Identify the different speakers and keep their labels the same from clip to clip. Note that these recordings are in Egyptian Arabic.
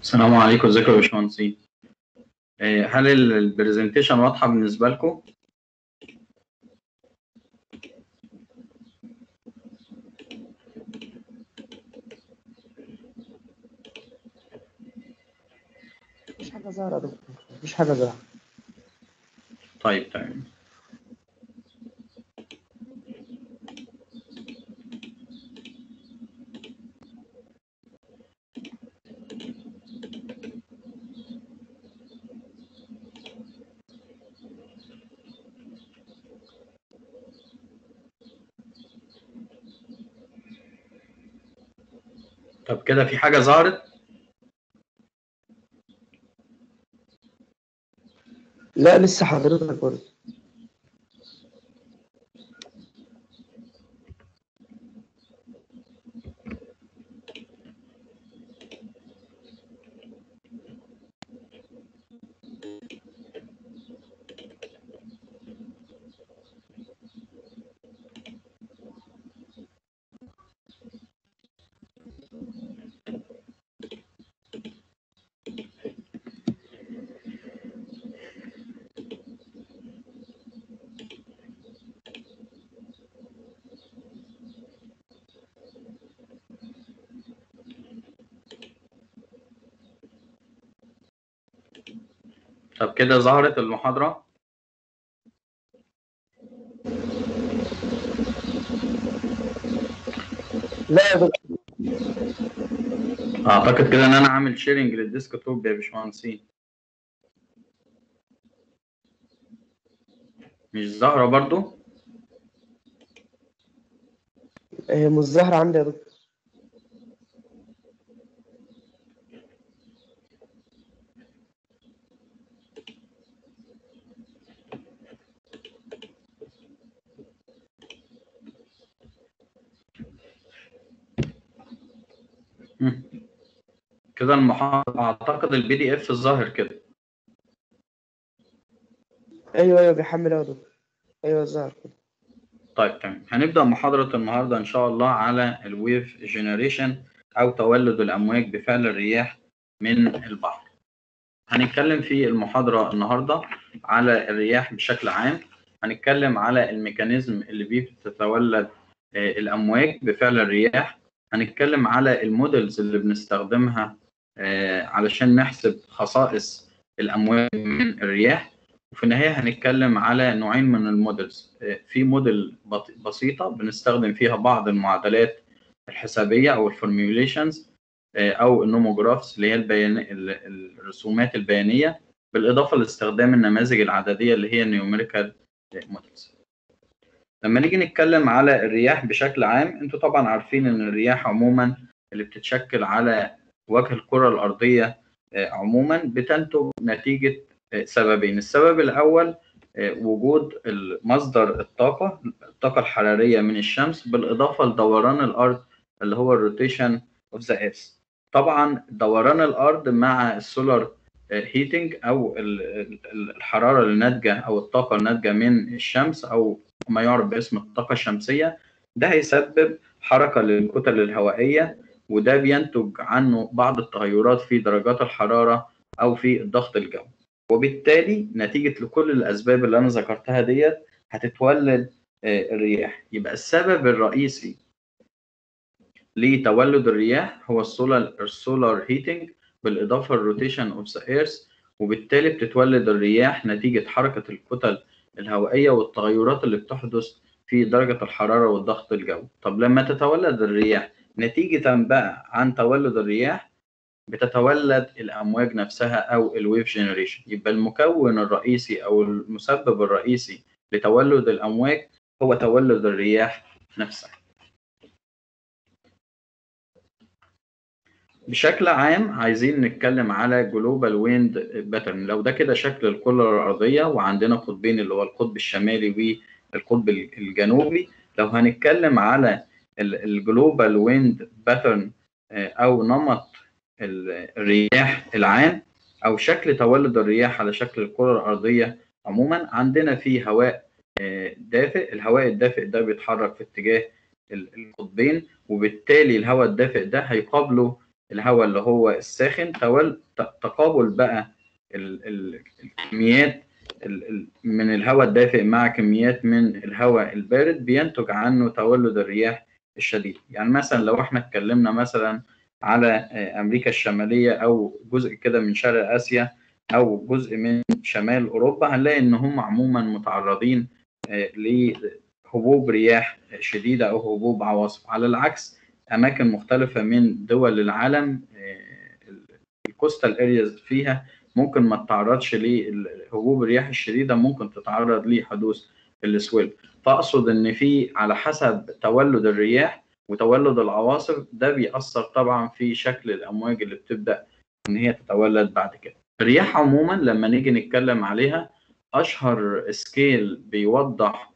Speaker 1: السلام عليكم ازيكم يا باشمهندسين آه، هل البرزنتيشن واضحه بالنسبه لكم
Speaker 2: مفيش حاجة ظاهرة يا دكتور مفيش حاجة ظاهرة
Speaker 1: طيب تمام طب كده في حاجه ظهرت
Speaker 2: لا لسه حضرتك برضه
Speaker 1: طب كده ظهرت المحاضره
Speaker 2: لا يا دكتور
Speaker 1: اعتقد كده ان انا عامل شيرنج للديسك توب يا باشمهندسين مش ظاهره برضو
Speaker 2: هي مش ظاهرة عندي يا دكتور
Speaker 1: مم. كده المحاضره اعتقد البي دي اف الظاهر كده
Speaker 2: أيوه أيوه بيحمل يا دكتور أيوه ظاهر كده
Speaker 1: طيب تمام هنبدأ محاضرة النهاردة إن شاء الله على الويف جينيريشن أو تولد الأمواج بفعل الرياح من البحر. هنتكلم في المحاضرة النهاردة على الرياح بشكل عام، هنتكلم على الميكانيزم اللي بيه بتتولد آه، الأمواج بفعل الرياح، هنتكلم على المودلز اللي بنستخدمها آه، علشان نحسب خصائص الأمواج من الرياح، وفي النهاية هنتكلم على نوعين من المودلز آه، في موديل بط- بسيطة بنستخدم فيها بعض المعادلات الحسابية أو الفورميوليشنز أو النوموجرافز اللي هي البيان... ال- الرسومات البيانية بالإضافة لاستخدام النماذج العددية اللي هي النيوميريكال مودلز لما نيجي نتكلم على الرياح بشكل عام انتوا طبعا عارفين ان الرياح عموما اللي بتتشكل على وجه الكرة الأرضية آه، عموما بتنتج نتيجة آه، سببين السبب الأول آه، وجود ال- مصدر الطاقة الطاقة الحرارية من الشمس بالإضافة لدوران الأرض اللي هو الروتيشن اوف ذا ايرث طبعا دوران الأرض مع السولار هيتنج أو ال- ال- الحرارة الناتجة أو الطاقة الناتجة من الشمس أو ما يعرف باسم الطاقة الشمسية ده هيسبب حركة للكتل الهوائية وده بينتج عنه بعض التغيرات في درجات الحرارة أو في الضغط الجوي وبالتالي نتيجة لكل الأسباب اللي أنا ذكرتها ديت هتتولد آه، الرياح يبقى السبب الرئيسي لتولد الرياح هو السولار السولار هيتنج بالإضافة للروتيشن أوف ذا إيرث وبالتالي بتتولد الرياح نتيجة حركة الكتل الهوائية والتغيرات اللي بتحدث في درجة الحرارة والضغط الجوي طب لما تتولد الرياح نتيجة بقى عن تولد الرياح بتتولد الأمواج نفسها أو الويف جينيريشن يبقى المكون الرئيسي أو المسبب الرئيسي لتولد الأمواج هو تولد الرياح نفسها بشكل عام عايزين نتكلم على جلوبال ويند باترن لو ده كده شكل الكرة الأرضية وعندنا قطبين اللي هو القطب الشمالي والقطب الجنوبي لو هنتكلم على الجلوبال ويند باترن أو نمط ال- الرياح العام أو شكل تولد الرياح على شكل الكرة الأرضية عموما عندنا فيه هواء آه، دافئ الهواء الدافئ ده بيتحرك في اتجاه ال- القطبين وبالتالي الهواء الدافئ ده هيقابله الهواء اللي هو الساخن تول... تقابل بقى ال... ال... الكميات ال... ال... من الهواء الدافئ مع كميات من الهواء البارد بينتج عنه تولد الرياح الشديد يعني مثلا لو احنا اتكلمنا مثلا على امريكا الشماليه او جزء كده من شرق اسيا او جزء من شمال اوروبا هنلاقي ان هم عموما متعرضين لهبوب رياح شديده او هبوب عواصف على العكس اماكن مختلفه من دول العالم الكوستال ارياز فيها ممكن ما تتعرضش لهبوب الرياح الشديده ممكن تتعرض لحدوث السويل فاقصد ان في على حسب تولد الرياح وتولد العواصف ده بيأثر طبعا في شكل الامواج اللي بتبدا ان هي تتولد بعد كده الرياح عموما لما نيجي نتكلم عليها اشهر سكيل بيوضح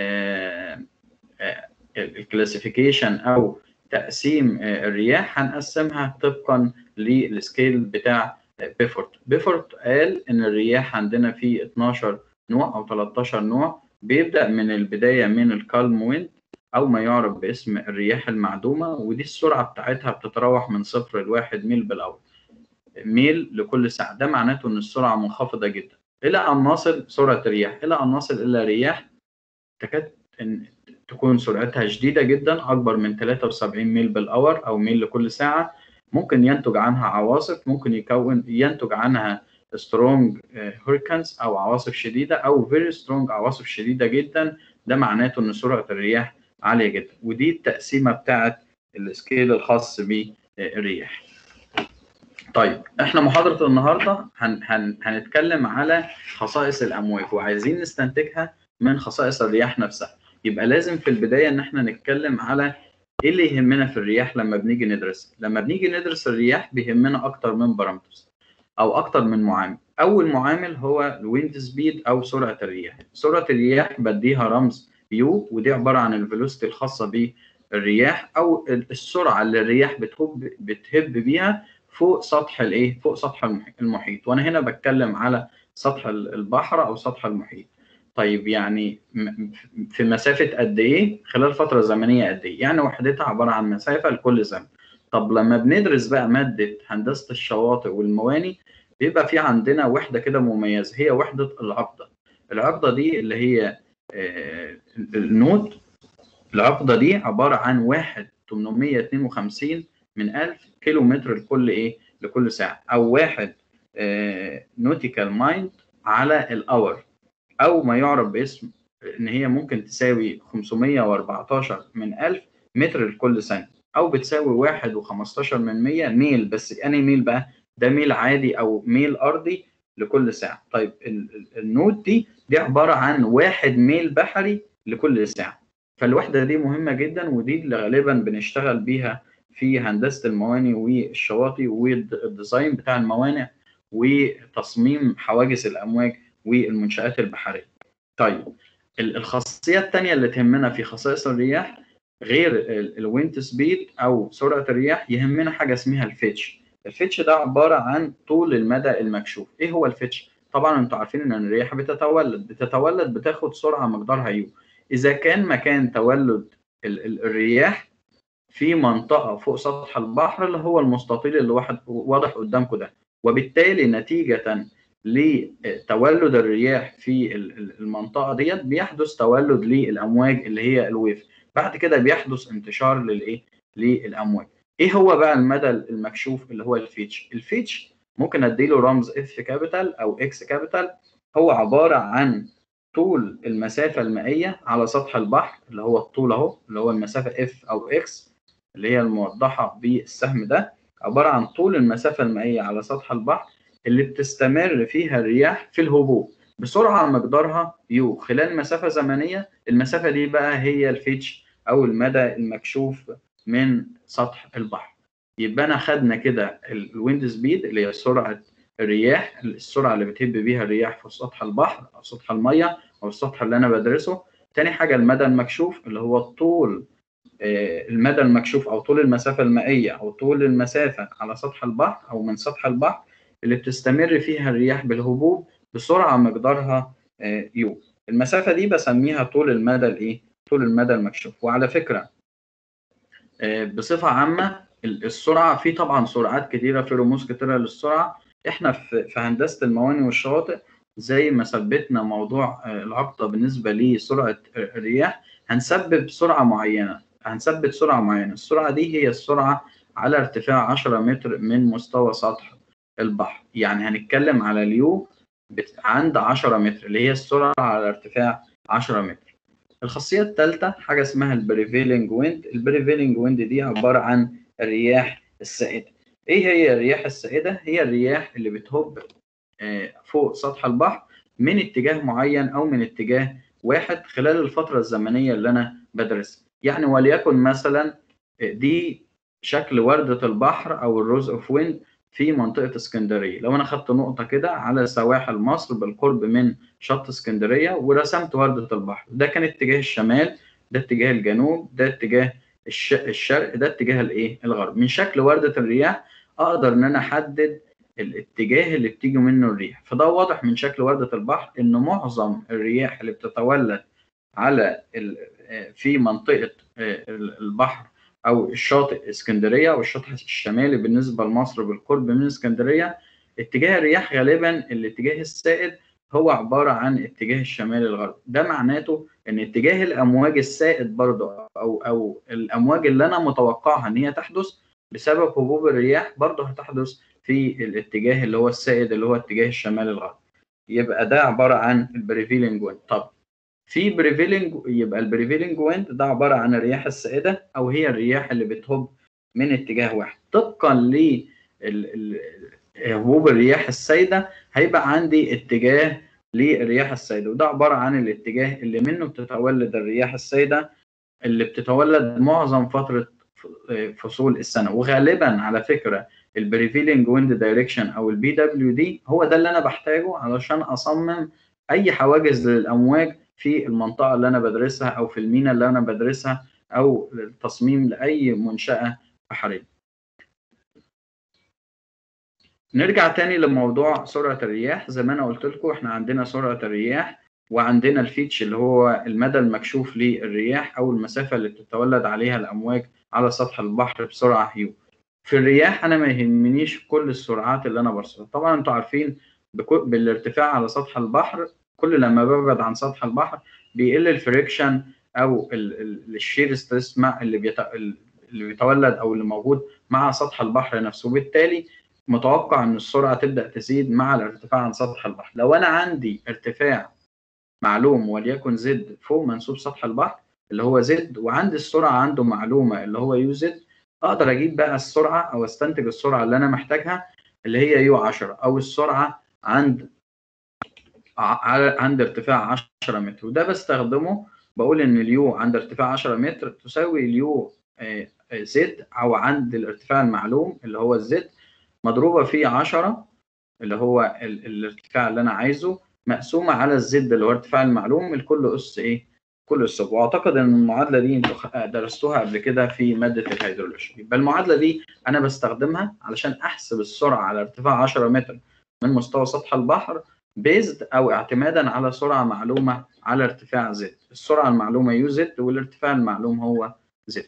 Speaker 1: الكلاسيفيكيشن او تقسيم الرياح هنقسمها طبقا للسكيل بتاع بيفورت بيفورت قال ان الرياح عندنا في 12 نوع او 13 نوع بيبدا من البدايه من الكالم ويند او ما يعرف باسم الرياح المعدومه ودي السرعه بتاعتها بتتراوح من صفر لواحد ميل بالاور ميل لكل ساعه ده معناته ان السرعه منخفضه جدا الى ان نصل سرعه الرياح الى ان نصل الى رياح تكاد ان تكون سرعتها شديده جدا اكبر من 73 ميل بالاور او ميل لكل ساعه ممكن ينتج عنها عواصف ممكن يكون ينتج عنها سترونج هوريكانز او عواصف شديده او فيري سترونج عواصف شديده جدا ده معناته ان سرعه الرياح عاليه جدا ودي التقسيمه بتاعه السكيل الخاص بالرياح طيب احنا محاضره النهارده هن هن هنتكلم على خصائص الامواج وعايزين نستنتجها من خصائص الرياح نفسها يبقى لازم في البدايه ان احنا نتكلم على ايه اللي يهمنا في الرياح لما بنيجي ندرس لما بنيجي ندرس الرياح بيهمنا اكتر من بارامترز او اكتر من معامل اول معامل هو الويند سبيد او سرعه الرياح سرعه الرياح بديها رمز يو ودي عباره عن الفيلوسيتي الخاصه بالرياح او السرعه اللي الرياح بتهب بتهب بيها فوق سطح الايه فوق سطح المحيط وانا هنا بتكلم على سطح البحر او سطح المحيط طيب يعني في مسافه قد ايه خلال فتره زمنيه قد ايه يعني وحدتها عباره عن مسافه لكل زمن طب لما بندرس بقى ماده هندسه الشواطئ والمواني بيبقى في عندنا وحده كده مميزه هي وحده العقده العقده دي اللي هي آه النوت العقده دي عباره عن واحد 852 من 1000 كيلو متر لكل ايه لكل ساعه او واحد آه نوتيكال مايند على الاور او ما يعرف باسم ان هي ممكن تساوي 514 من 1000 متر لكل ثانيه او بتساوي واحد و15 من 100 ميل بس انهي ميل بقى ده ميل عادي او ميل ارضي لكل ساعه طيب النوت دي دي عباره عن واحد ميل بحري لكل ساعه فالوحده دي مهمه جدا ودي اللي غالبا بنشتغل بيها في هندسه الموانئ والشواطئ والديزاين بتاع الموانئ وتصميم حواجز الامواج والمنشآت البحريه. طيب الخاصيه الثانيه اللي تهمنا في خصائص الرياح غير الويند سبيد او سرعه الرياح يهمنا حاجه اسمها الفيتش. الفيتش ده عباره عن طول المدى المكشوف. ايه هو الفيتش؟ طبعا انتوا عارفين ان الرياح بتتولد بتتولد بتاخد سرعه مقدارها يو. اذا كان مكان تولد الرياح في منطقه فوق سطح البحر اللي هو المستطيل اللي واحد واضح قدامكم ده وبالتالي نتيجه لتولد الرياح في المنطقه ديت بيحدث تولد للامواج اللي هي الويف بعد كده بيحدث انتشار للايه للامواج ايه هو بقى المدى المكشوف اللي هو الفيتش الفيتش ممكن اديله رمز اف كابيتال او اكس كابيتال هو عباره عن طول المسافه المائيه على سطح البحر اللي هو الطول اهو اللي هو المسافه اف او اكس اللي هي الموضحه بالسهم ده عباره عن طول المسافه المائيه على سطح البحر اللي بتستمر فيها الرياح في الهبوب بسرعه مقدارها يو خلال مسافه زمنيه المسافه دي بقى هي الفيتش او المدى المكشوف من سطح البحر يبقى انا خدنا كده الويند سبيد اللي هي سرعه الرياح السرعه اللي بتهب بيها الرياح في سطح البحر او سطح الميه او السطح اللي انا بدرسه تاني حاجه المدى المكشوف اللي هو الطول المدى المكشوف او طول المسافه المائيه او طول المسافه على سطح البحر او من سطح البحر اللي بتستمر فيها الرياح بالهبوب بسرعه مقدارها يو المسافه دي بسميها طول المدى الايه طول المدى المكشوف وعلى فكره بصفه عامه ال- السرعه في طبعا سرعات كتيره في رموز كتيره للسرعه احنا في في هندسه الموانئ والشواطئ زي ما ثبتنا موضوع آه، العقده بالنسبه لسرعه الرياح هنثبت سرعه معينه هنثبت سرعه معينه السرعه دي هي السرعه على ارتفاع 10 متر من مستوى سطح البحر يعني هنتكلم على اليو بت- عند 10 متر اللي هي السرعه على ارتفاع 10 متر الخاصيه الثالثه حاجه اسمها البريفيلنج ويند البريفيلنج ويند دي عباره عن الرياح السائده ايه هي الرياح السائده هي الرياح اللي بتهب آه، فوق سطح البحر من اتجاه معين او من اتجاه واحد خلال الفتره الزمنيه اللي انا بدرسها يعني وليكن مثلا آه، دي شكل ورده البحر او الروز اوف ويند في منطقه اسكندريه لو انا خدت نقطه كده على سواحل مصر بالقرب من شط اسكندريه ورسمت ورده البحر ده كان اتجاه الشمال ده اتجاه الجنوب ده اتجاه الش- الشرق ده اتجاه الايه الغرب من شكل ورده الرياح اقدر ان انا احدد الاتجاه اللي بتيجي منه الريح فده واضح من شكل ورده البحر ان معظم الرياح اللي بتتولد على ال- آه، في منطقه آه، البحر او الشاطئ اسكندريه او الشاطئ الشمالي بالنسبه لمصر بالقرب من اسكندريه اتجاه الرياح غالبا الاتجاه السائد هو عباره عن اتجاه الشمال الغرب ده معناته ان اتجاه الامواج السائد برضه او او الامواج اللي انا متوقعها ان هي تحدث بسبب هبوب الرياح برضه هتحدث في الاتجاه اللي هو السائد اللي هو اتجاه الشمال الغرب يبقى ده عباره عن البريفيلنج ويند طب في بريفيلنج يبقى البريفيلنج ويند ده عباره عن الرياح السائده او هي الرياح اللي بتهب من اتجاه واحد طبقا ل هبوب الرياح السائده هيبقى عندي اتجاه للرياح السائده وده عباره عن الاتجاه اللي منه بتتولد الرياح السائده اللي بتتولد معظم فتره فصول السنه وغالبا على فكره البريفيلنج ويند دايركشن او البي دبليو دي هو ده اللي انا بحتاجه علشان اصمم اي حواجز للامواج في المنطقه اللي انا بدرسها او في المينا اللي انا بدرسها او التصميم لاي منشاه بحريه نرجع تاني لموضوع سرعه الرياح زي ما انا قلت لكم احنا عندنا سرعه الرياح وعندنا الفيتش اللي هو المدى المكشوف للرياح او المسافه اللي بتتولد عليها الامواج على سطح البحر بسرعه يو في الرياح انا ما يهمنيش كل السرعات اللي انا برصدها طبعا انتوا عارفين بكو- بالارتفاع على سطح البحر كل لما ببعد عن سطح البحر بيقل الفريكشن او ال- ال- الشير ستريس مع اللي بيت... اللي بيتولد او اللي موجود مع سطح البحر نفسه وبالتالي متوقع ان السرعه تبدا تزيد مع الارتفاع عن سطح البحر لو انا عندي ارتفاع معلوم وليكن زد فوق منسوب سطح البحر اللي هو زد وعندي السرعه عنده معلومه اللي هو يو زد اقدر اجيب بقى السرعه او استنتج السرعه اللي انا محتاجها اللي هي يو 10 او السرعه عند ع- على عند ارتفاع 10 متر وده بستخدمه بقول ان اليو عند ارتفاع 10 متر تساوي اليو آه، آه، زد او عند الارتفاع المعلوم اللي هو الزد مضروبه في 10 اللي هو ال- الارتفاع اللي انا عايزه مقسومه على الزد اللي هو ارتفاع المعلوم الكل اس ايه كل اس واعتقد ان المعادله دي انتوا خ- درستوها قبل كده في ماده الهيدرولوجي يبقى المعادله دي انا بستخدمها علشان احسب السرعه على ارتفاع 10 متر من مستوى سطح البحر بيزد او اعتمادا على سرعه معلومه على ارتفاع زد السرعه المعلومه يو زد والارتفاع المعلوم هو زد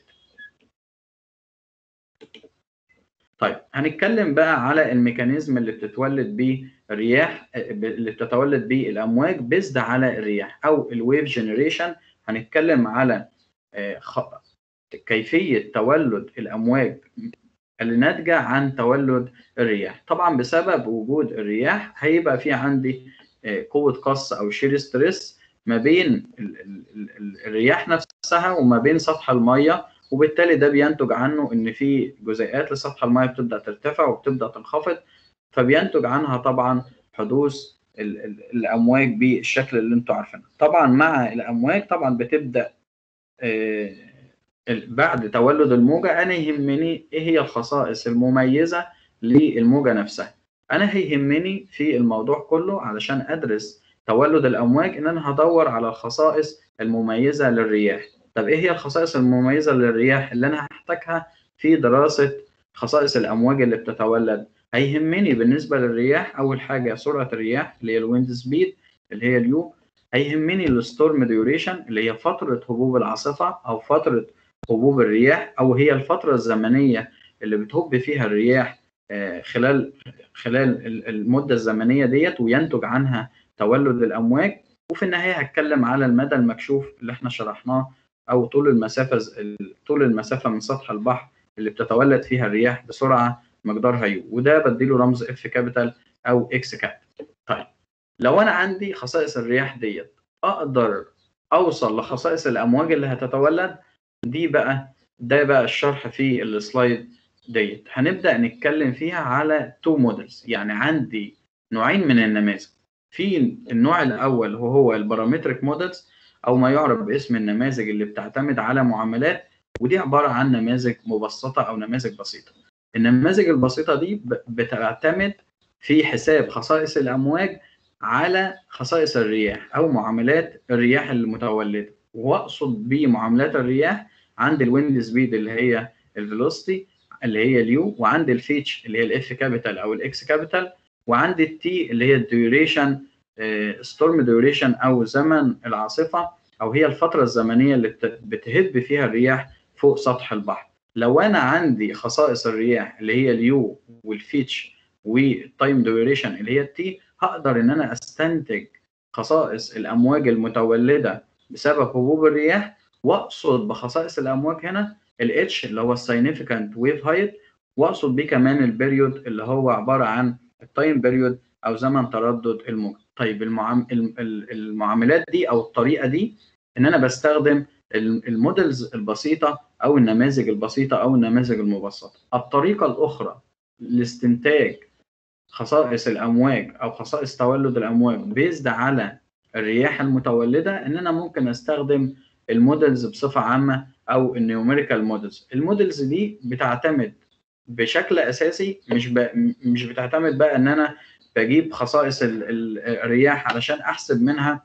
Speaker 1: طيب هنتكلم بقى على الميكانيزم اللي بتتولد بيه الرياح اللي بتتولد بيه الامواج بيزد على الرياح او الويف جنريشن هنتكلم على آه، خ- كيفيه تولد الامواج اللي ناتجه عن تولد الرياح طبعا بسبب وجود الرياح هيبقى في عندي آه، قوه قص او شير ستريس ما بين ال- ال- ال- ال- الرياح نفسها وما بين سطح الميه وبالتالي ده بينتج عنه ان في جزيئات لسطح الميه بتبدا ترتفع وبتبدا تنخفض فبينتج عنها طبعا حدوث ال- ال- الامواج بالشكل اللي انتم عارفينه طبعا مع الامواج طبعا بتبدا آه، ال- بعد تولد الموجه انا يهمني ايه هي الخصائص المميزه للموجه نفسها انا هيهمني في الموضوع كله علشان ادرس تولد الامواج ان انا هدور على الخصائص المميزه للرياح طب ايه هي الخصائص المميزه للرياح اللي انا هحتاجها في دراسه خصائص الامواج اللي بتتولد هيهمني بالنسبه للرياح اول حاجه سرعه الرياح اللي هي الويند سبيد اللي هي اليو هيهمني الستورم ديوريشن اللي هي فتره هبوب العاصفه او فتره هبوب الرياح او هي الفتره الزمنيه اللي بتهب فيها الرياح آه، خلال خلال ال- المده الزمنيه ديت وينتج عنها تولد الامواج وفي النهايه هتكلم على المدى المكشوف اللي احنا شرحناه او طول المسافه ز- ال- طول المسافه من سطح البحر اللي بتتولد فيها الرياح بسرعه مقدارها يو وده بديله رمز اف كابيتال او اكس كابيتال طيب لو انا عندي خصائص الرياح ديت اقدر اوصل لخصائص الامواج اللي هتتولد دي بقى ده بقى الشرح في السلايد ديت هنبدا نتكلم فيها على تو مودلز يعني عندي نوعين من النماذج في النوع الاول وهو البارامتريك مودلز او ما يعرف باسم النماذج اللي بتعتمد على معاملات ودي عباره عن نماذج مبسطه او نماذج بسيطه النماذج البسيطه دي ب- بتعتمد في حساب خصائص الامواج على خصائص الرياح او معاملات الرياح المتولده واقصد بمعاملات الرياح عند الويند سبيد اللي هي الفيلوسيتي اللي هي اليو وعند الفيتش اللي هي الاف كابيتال او الاكس كابيتال وعند التي اللي هي الديوريشن ستورم ديوريشن او زمن العاصفه او هي الفتره الزمنيه اللي بت- بتهب فيها الرياح فوق سطح البحر لو انا عندي خصائص الرياح اللي هي اليو والفيتش والتايم ديوريشن اللي هي التي هقدر ان انا استنتج خصائص الامواج المتولده بسبب هبوب الرياح واقصد بخصائص الامواج هنا الاتش اللي هو الساينيفيكانت ويف هايت واقصد بيه كمان البريود اللي هو عباره عن التايم بيريود او زمن تردد الموجه طيب المعام... الم- ال- المعاملات دي او الطريقه دي ان انا بستخدم ال- المودلز البسيطه او النماذج البسيطه او النماذج المبسطه الطريقه الاخرى لاستنتاج خصائص الامواج او خصائص تولد الامواج بيزد على الرياح المتولده ان انا ممكن استخدم المودلز بصفه عامه او النيوميريكال مودلز المودلز دي بتعتمد بشكل اساسي مش ب... مش بتعتمد بقى ان انا بجيب خصائص ال... ال... الرياح علشان احسب منها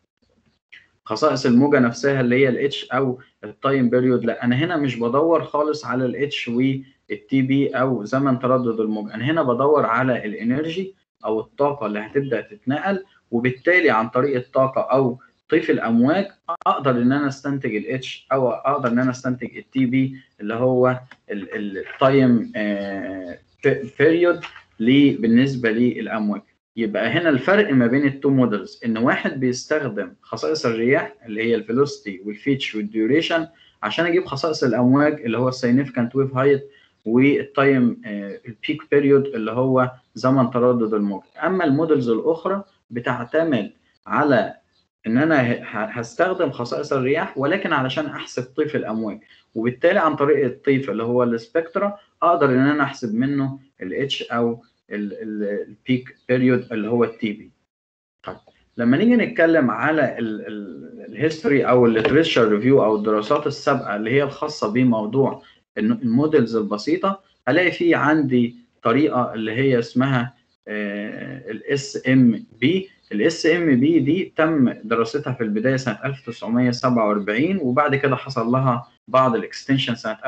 Speaker 1: خصائص الموجه نفسها اللي هي الاتش او التايم بيريود لا انا هنا مش بدور خالص على الاتش والتي بي او زمن تردد الموجه انا هنا بدور على الانرجي او الطاقه اللي هتبدا تتنقل وبالتالي عن طريق الطاقه او طيف الامواج اقدر ان انا استنتج الاتش او اقدر ان انا استنتج التي بي اللي هو التايم بيريود بالنسبه للامواج يبقى هنا الفرق ما بين التو مودلز ان واحد بيستخدم خصائص الرياح اللي هي الفيلوسيتي والفيتش والديوريشن عشان اجيب خصائص الامواج اللي هو السيجنيفيكانت ويف هايت والتايم البيك بيريود اللي هو زمن تردد الموج اما المودلز الاخرى بتعتمد على ان انا هستخدم خصائص الرياح ولكن علشان احسب طيف الامواج وبالتالي عن طريق الطيف اللي هو السبكترا اقدر ان انا احسب منه الاتش او البيك بيريود اللي هو التي بي طيب لما نيجي نتكلم على الهيستوري او الليتريشر ريفيو او الدراسات السابقه اللي هي الخاصه بموضوع المودلز البسيطه هلاقي في عندي طريقه اللي هي اسمها الاس ام بي الاس ام بي دي تم دراستها في البدايه سنه 1947 وبعد كده حصل لها بعض الاكستنشن سنه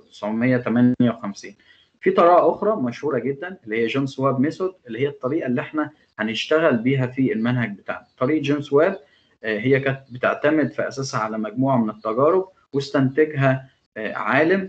Speaker 1: 1958 في طريقه اخرى مشهوره جدا اللي هي جون سواب ميثود اللي هي الطريقه اللي احنا هنشتغل بيها في المنهج بتاعنا طريقه جون سواب هي كانت بتعتمد في اساسها على مجموعه من التجارب واستنتجها عالم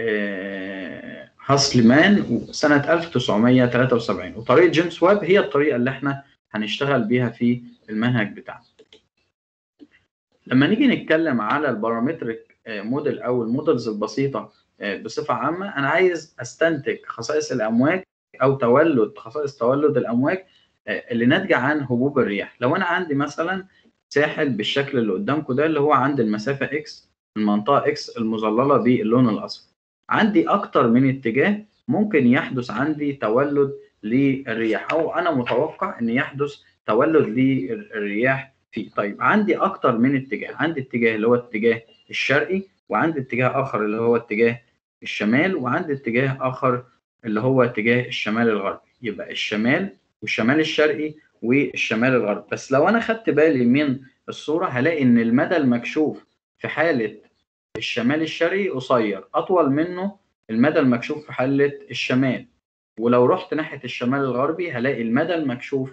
Speaker 1: هاسلمان سنه 1973 وطريقه جيمس واب هي الطريقه اللي احنا هنشتغل بيها في المنهج بتاعنا لما نيجي نتكلم على البارامتريك موديل او المودلز البسيطه بصفه عامه انا عايز استنتج خصائص الامواج او تولد خصائص تولد الامواج اللي ناتجه عن هبوب الرياح لو انا عندي مثلا ساحل بالشكل اللي قدامكم ده اللي هو عند المسافه اكس المنطقه اكس المظلله باللون الاصفر عندي اكتر من اتجاه ممكن يحدث عندي تولد للرياح او انا متوقع ان يحدث تولد للرياح فيه طيب عندي اكتر من اتجاه عندي اتجاه اللي هو الاتجاه الشرقي وعندي اتجاه اخر اللي هو اتجاه الشمال وعندي اتجاه اخر اللي هو اتجاه الشمال الغربي يبقى الشمال والشمال الشرقي والشمال الغربي بس لو انا خدت بالي من الصوره هلاقي ان المدى المكشوف في حاله الشمال الشرقي قصير اطول منه المدى المكشوف في حاله الشمال ولو رحت ناحيه الشمال الغربي هلاقي المدى المكشوف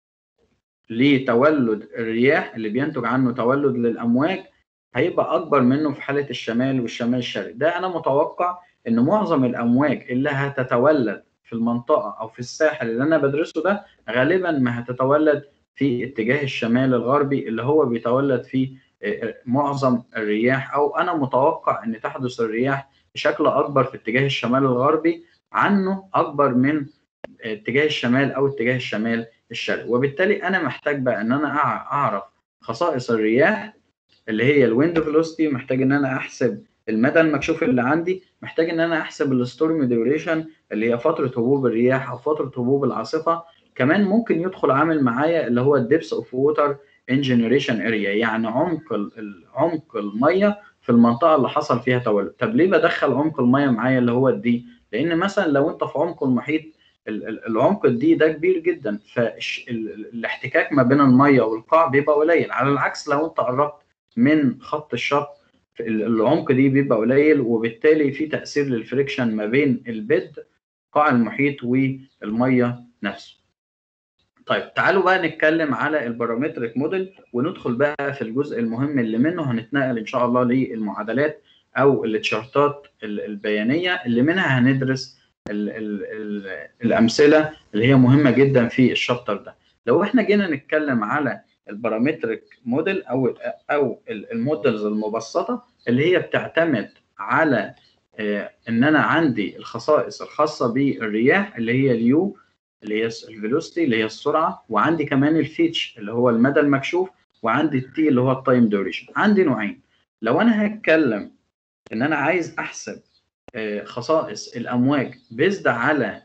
Speaker 1: لتولد الرياح اللي بينتج عنه تولد للامواج هيبقى اكبر منه في حاله الشمال والشمال الشرقي ده انا متوقع ان معظم الامواج اللي هتتولد في المنطقه او في الساحل اللي انا بدرسه ده غالبا ما هتتولد في اتجاه الشمال الغربي اللي هو بيتولد فيه معظم الرياح او انا متوقع ان تحدث الرياح بشكل اكبر في اتجاه الشمال الغربي عنه اكبر من اتجاه الشمال او اتجاه الشمال الشرقي وبالتالي انا محتاج بقى ان انا اعرف خصائص الرياح اللي هي الويند فيلوسيتي محتاج ان انا احسب المدى المكشوف اللي عندي محتاج ان انا احسب الستورم ديوريشن اللي هي فتره هبوب الرياح او فتره هبوب العاصفه كمان ممكن يدخل عامل معايا اللي هو الدبس اوف ووتر ان جنريشن اريا يعني عمق عمق الميه في المنطقه اللي حصل فيها تولد طب ليه بدخل عمق الميه معايا اللي هو الدي لان مثلا لو انت في عمق المحيط العمق الدي ده كبير جدا فالاحتكاك ما بين الميه والقاع بيبقى قليل على العكس لو انت قربت من خط الشط العمق دي بيبقى قليل وبالتالي في تاثير للفريكشن ما بين البد قاع المحيط والميه نفسه طيب تعالوا بقى نتكلم على البارامتريك موديل وندخل بقى في الجزء المهم اللي منه هنتنقل ان شاء الله للمعادلات او التشارتات البيانيه اللي منها هندرس ال ال ال الامثله اللي هي مهمه جدا في الشابتر ده لو احنا جينا نتكلم على البارامتريك موديل او او المودلز المبسطه اللي هي بتعتمد على ان انا عندي الخصائص الخاصه بالرياح اللي هي اليو اللي هي الفيلوسيتي اللي هي السرعه وعندي كمان الفيتش اللي هو المدى المكشوف وعندي التي اللي هو التايم دوريشن عندي نوعين لو انا هتكلم ان انا عايز احسب خصائص الامواج بيزد على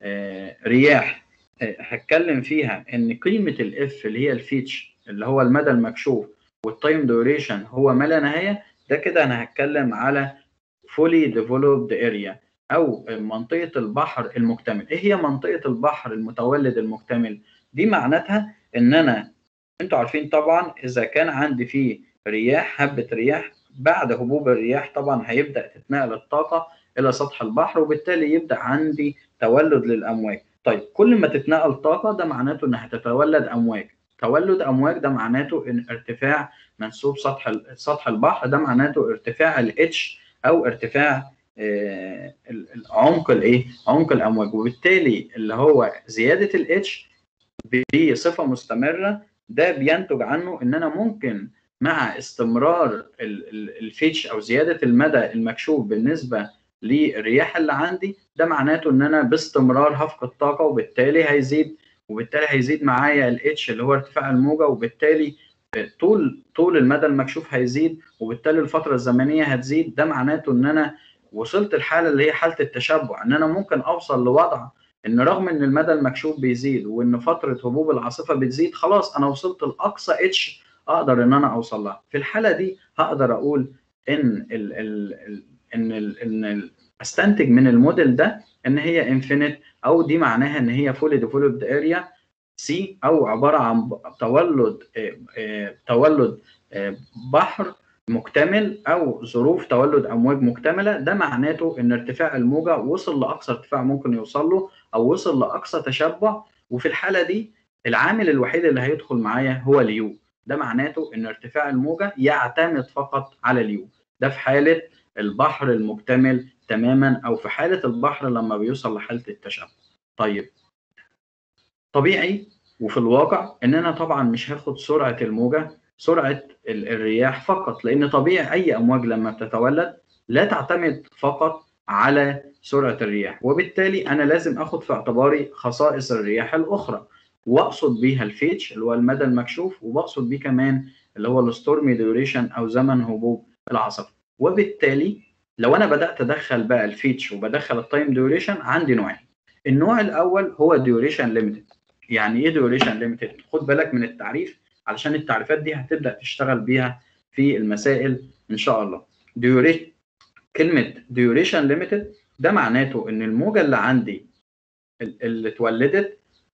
Speaker 1: رياح هتكلم فيها ان قيمه الاف اللي هي الفيتش اللي هو المدى المكشوف والتايم دوريشن هو ما لا نهايه ده كده انا هتكلم على فولي ديفلوبد اريا او منطقه البحر المكتمل ايه هي منطقه البحر المتولد المكتمل دي معناتها ان انا انتوا عارفين طبعا اذا كان عندي فيه رياح هبه رياح بعد هبوب الرياح طبعا هيبدا تتنقل الطاقه الى سطح البحر وبالتالي يبدا عندي تولد للامواج طيب كل ما تتنقل طاقه ده معناته انها هتتولد امواج تولد امواج ده معناته ان ارتفاع منسوب سطح سطح البحر ده معناته ارتفاع الاتش او ارتفاع آه عمق الايه عمق الامواج وبالتالي اللي هو زياده الاتش بصفه مستمره ده بينتج عنه ان انا ممكن مع استمرار الفيتش او زياده المدى المكشوف بالنسبه للرياح اللي عندي ده معناته ان انا باستمرار هفقد طاقه وبالتالي هيزيد وبالتالي هيزيد معايا الاتش اللي هو ارتفاع الموجه وبالتالي طول طول المدى المكشوف هيزيد وبالتالي الفتره الزمنيه هتزيد ده معناته ان انا وصلت الحاله اللي هي حاله التشبع ان انا ممكن اوصل لوضع ان رغم ان المدى المكشوف بيزيد وان فتره هبوب العاصفه بتزيد خلاص انا وصلت لاقصى اتش اقدر ان انا اوصل لها في الحاله دي هقدر اقول ان ال ال ال ان ال ان ال استنتج من الموديل ده ان هي انفينيت او دي معناها ان هي فولي ديفلوبد اريا سي او عباره عن تولد تولد بحر مكتمل او ظروف تولد امواج مكتمله ده معناته ان ارتفاع الموجه وصل لاقصى ارتفاع ممكن يوصل له او وصل لاقصى تشبع وفي الحاله دي العامل الوحيد اللي هيدخل معايا هو اليو ده معناته ان ارتفاع الموجه يعتمد فقط على اليو ده في حاله البحر المكتمل تماما او في حاله البحر لما بيوصل لحاله التشبع طيب طبيعي وفي الواقع ان انا طبعا مش هاخد سرعه الموجه سرعه الرياح فقط لان طبيعي اي امواج لما بتتولد لا تعتمد فقط على سرعه الرياح وبالتالي انا لازم اخد في اعتباري خصائص الرياح الاخرى واقصد بيها الفيتش اللي هو المدى المكشوف وبقصد بيه كمان اللي هو الستورمي ديوريشن او زمن هبوب العاصفه وبالتالي لو انا بدات ادخل بقى الفيتش وبدخل التايم ديوريشن عندي نوعين النوع الاول هو ديوريشن ليميتد يعني ايه ديوريشن ليميتد خد بالك من التعريف علشان التعريفات دي هتبدا تشتغل بيها في المسائل ان شاء الله ديوريشن كلمه ديوريشن ليميتد ده معناته ان الموجه اللي عندي اللي اتولدت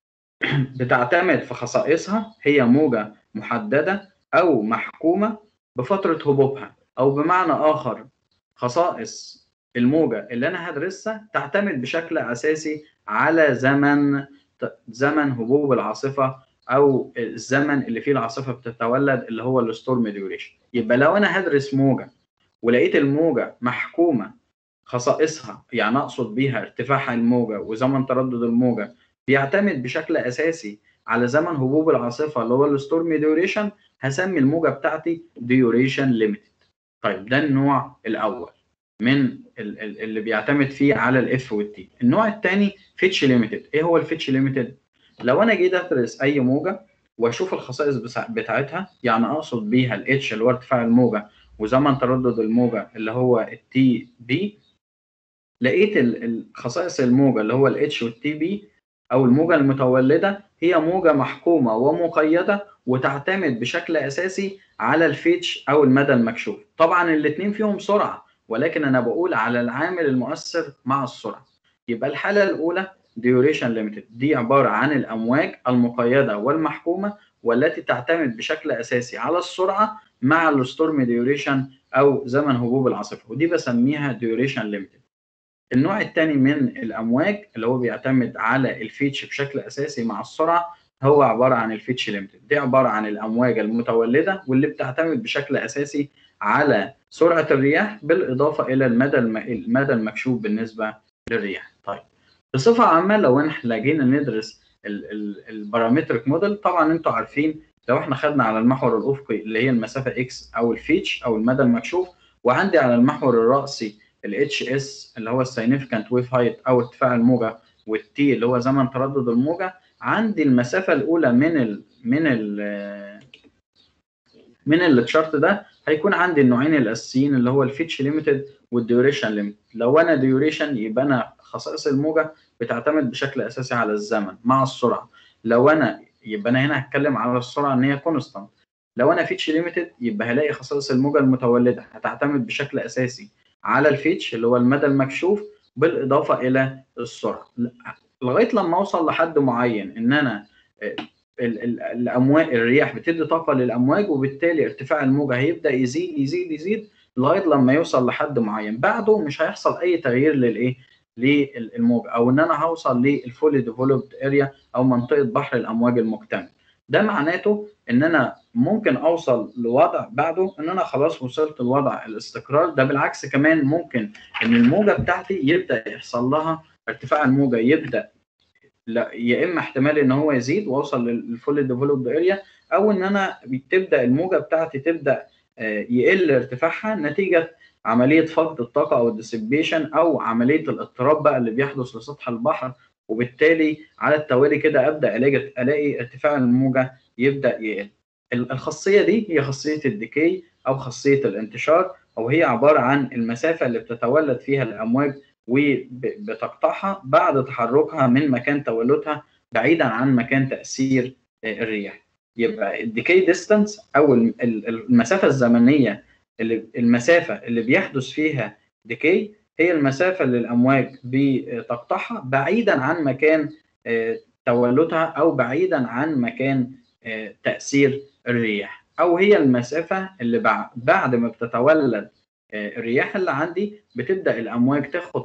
Speaker 1: بتعتمد في خصائصها هي موجه محدده او محكومه بفتره هبوبها او بمعنى اخر خصائص الموجه اللي انا هدرسها تعتمد بشكل اساسي على زمن زمن هبوب العاصفه او الزمن اللي فيه العاصفه بتتولد اللي هو الستورم ديوريشن يبقى لو انا هدرس موجه ولقيت الموجه محكومه خصائصها يعني اقصد بيها ارتفاعها الموجه وزمن تردد الموجه بيعتمد بشكل اساسي على زمن هبوب العاصفه اللي هو الستورم ديوريشن هسمي الموجه بتاعتي ديوريشن ليميتد طيب ده النوع الاول من اللي بيعتمد فيه على الاف والتي النوع الثاني فيتش ليميتد ايه هو الفيتش ليميتد لو انا جيت ادرس اي موجه واشوف الخصائص بتاعتها يعني اقصد بيها الاتش اللي هو ارتفاع الموجه وزمن تردد الموجه اللي هو التي بي لقيت خصائص الموجه اللي هو الاتش والتي بي او الموجه المتولده هي موجه محكومه ومقيده وتعتمد بشكل اساسي على الفيتش او المدى المكشوف طبعا الاثنين فيهم سرعه ولكن انا بقول على العامل المؤثر مع السرعه يبقى الحاله الاولى duration limited دي عباره عن الامواج المقيده والمحكومه والتي تعتمد بشكل اساسي على السرعه مع الستورم ديوريشن او زمن هبوب العاصفه ودي بسميها duration limited النوع الثاني من الامواج اللي هو بيعتمد على الفيتش بشكل اساسي مع السرعه هو عباره عن الفيتش ليميتد دي عباره عن الامواج المتولده واللي بتعتمد بشكل اساسي على سرعه الرياح بالاضافه الى المدى المدى المكشوف بالنسبه للرياح طيب بصفه عامه لو احنا جينا ندرس البارامتريك موديل طبعا انتوا عارفين لو احنا خدنا على المحور الافقي اللي هي المسافه اكس او الفيتش او المدى المكشوف وعندي على المحور الراسي الاتش اس اللي هو الساينيفيكانت ويف هايت او ارتفاع الموجه والتي اللي هو زمن تردد الموجه عندي المسافه الاولى من ال من ال من التشارت ده هيكون عندي النوعين الاساسيين اللي هو الفيتش ليميتد والديوريشن ليميتد لو انا ديوريشن يبقى انا خصائص الموجه بتعتمد بشكل اساسي على الزمن مع السرعه لو انا يبقى انا هنا هتكلم على السرعه ان هي كونستانت لو انا فيتش ليميتد يبقى هلاقي خصائص الموجه المتولده هتعتمد بشكل اساسي على الفيتش اللي هو المدى المكشوف بالاضافه الى السرعه لغايه لما اوصل لحد معين ان انا الامواج الرياح بتدي طاقه للامواج وبالتالي ارتفاع الموجه هيبدا يزيد يزيد يزيد لغايه لما يوصل لحد معين بعده مش هيحصل اي تغيير للايه للموجه او ان انا هوصل للفولي ديفلوبد اريا او منطقه بحر الامواج المكتمل ده معناته ان انا ممكن اوصل لوضع بعده ان انا خلاص وصلت لوضع الاستقرار ده بالعكس كمان ممكن ان الموجه بتاعتي يبدا يحصل لها ارتفاع الموجه يبدا لا يا اما احتمال ان هو يزيد واوصل للفول ديفلوبد اريا او ان انا تبدا الموجه بتاعتي تبدا يقل ارتفاعها نتيجه عمليه فقد الطاقه او الديسيبيشن او عمليه الاضطراب بقى اللي بيحدث لسطح البحر وبالتالي على التوالي كده ابدا الاقي الاقي ارتفاع الموجه يبدا يقل الخاصيه دي هي خاصيه الديكي او خاصيه الانتشار او هي عباره عن المسافه اللي بتتولد فيها الامواج وبتقطعها بعد تحركها من مكان تولدها بعيدا عن مكان تاثير الرياح يبقى الديكي ديستانس او المسافه الزمنيه اللي المسافه اللي بيحدث فيها ديكي هي المسافه اللي الامواج بتقطعها بعيدا عن مكان تولدها او بعيدا عن مكان تاثير الرياح او هي المسافه اللي بعد ما بتتولد الرياح اللي عندي بتبدا الامواج تاخد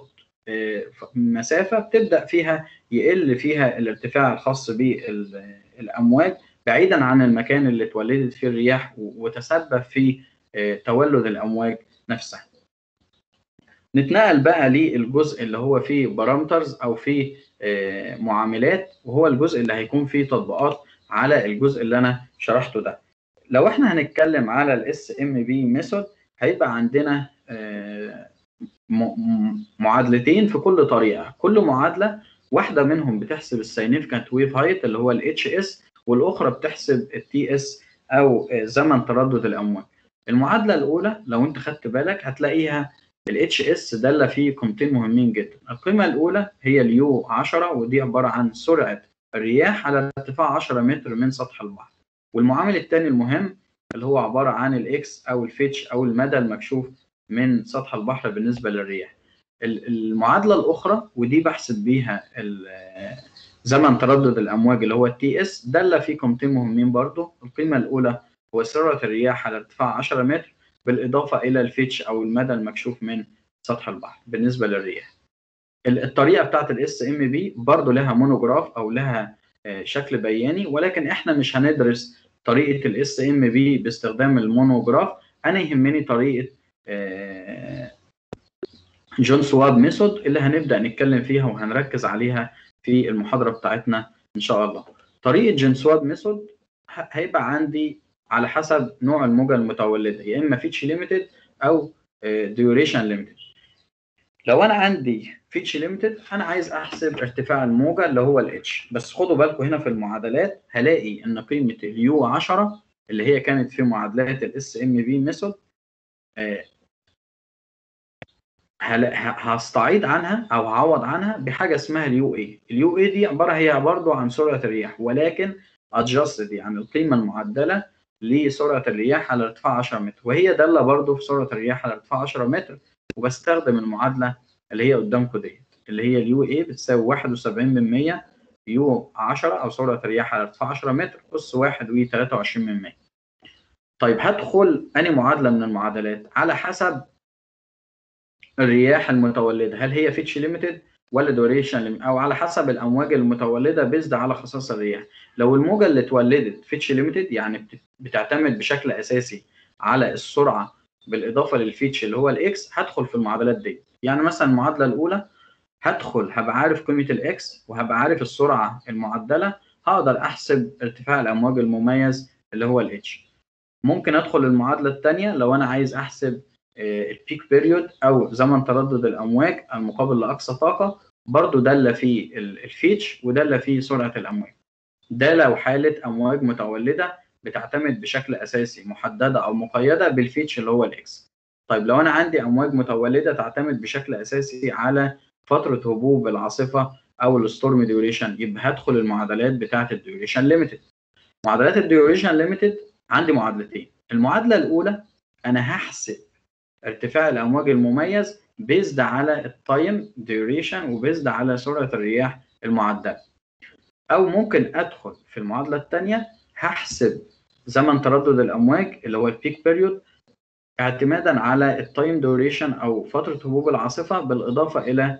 Speaker 1: مسافه بتبدا فيها يقل فيها الارتفاع الخاص بالامواج بعيدا عن المكان اللي اتولدت فيه الرياح وتسبب في تولد الامواج نفسها. نتنقل بقى للجزء اللي هو فيه بارامترز او فيه معاملات وهو الجزء اللي هيكون فيه تطبيقات على الجزء اللي انا شرحته ده. لو احنا هنتكلم على الاس ام بي ميثود هيبقى عندنا معادلتين في كل طريقه كل معادله واحده منهم بتحسب الساينيفيكانت ويف هايت اللي هو الاتش اس والاخرى بتحسب التي اس او زمن تردد الامواج المعادله الاولى لو انت خدت بالك هتلاقيها الاتش اس داله فيه قيمتين مهمين جدا القيمه الاولى هي اليو 10 ودي عباره عن سرعه الرياح على ارتفاع 10 متر من سطح البحر والمعامل الثاني المهم اللي هو عباره عن الاكس او الفيتش او المدى المكشوف من سطح البحر بالنسبه للرياح المعادله الاخرى ودي بحسب بيها زمن تردد الامواج اللي هو التي اس داله فيه قيمتين مهمين برضو القيمه الاولى هو سرعه الرياح على ارتفاع 10 متر بالاضافه الى الفيتش او المدى المكشوف من سطح البحر بالنسبه للرياح الطريقه بتاعت الاس ام بي برضو لها مونوجراف او لها شكل بياني ولكن احنا مش هندرس طريقه الاس ام بي باستخدام المونوجراف انا يهمني طريقه جون سواب ميثود اللي هنبدا نتكلم فيها وهنركز عليها في المحاضره بتاعتنا ان شاء الله طريقه جون سواب ميثود هيبقى عندي على حسب نوع الموجه المتولده يا اما فيتش ليميتد او ديوريشن ليميتد لو انا عندي فيتش ليميتد انا عايز احسب ارتفاع الموجه اللي هو الاتش بس خدوا بالكم هنا في المعادلات هلاقي ان قيمه اليو 10 اللي هي كانت في معادلات الاس ام في ميثود هستعيد عنها او هعوض عنها بحاجه اسمها اليو اي اليو اي دي عباره هي برضه عن سرعه الرياح ولكن ادجستد يعني القيمه المعدله لسرعه الرياح على ارتفاع 10 متر وهي داله برضه في سرعه الرياح على ارتفاع 10 متر وبستخدم المعادله اللي هي قدامكم ديت اللي هي اليو اي بتساوي 71% يو 10 او سرعه الرياح على ارتفاع 10 متر اس 1 و 23% طيب هدخل اني معادله من المعادلات على حسب الرياح المتولده هل هي فيتش ليميتد ولا دوريشن او على حسب الامواج المتولده بيزد على خصائص الرياح لو الموجه اللي اتولدت فيتش ليميتد يعني بتعتمد بشكل اساسي على السرعه بالاضافه للفيتش اللي هو الاكس هدخل في المعادلات دي يعني مثلا المعادله الاولى هدخل هبقى عارف قيمه الاكس وهبقى عارف السرعه المعدله هقدر احسب ارتفاع الامواج المميز اللي هو الاتش ممكن ادخل المعادله الثانيه لو انا عايز احسب البيك بيريود او زمن تردد الامواج المقابل لاقصى طاقه برضو داله في الفيتش وداله في سرعه الامواج ده لو حاله امواج متولده بتعتمد بشكل اساسي محدده او مقيده بالفيتش اللي هو الاكس طيب لو انا عندي امواج متولده تعتمد بشكل اساسي على فتره هبوب العاصفه او الستورم ديوريشن يبقى هدخل المعادلات بتاعه الديوريشن ليميتد معادلات الديوريشن ليميتد عندي معادلتين المعادله الاولى انا هحسب ارتفاع الامواج المميز بيزد على التايم ديوريشن وبيزد على سرعه الرياح المعدله او ممكن ادخل في المعادله الثانيه هحسب زمن تردد الامواج اللي هو البيك بيريود اعتمادا على التايم ديوريشن او فتره هبوب العاصفه بالاضافه الى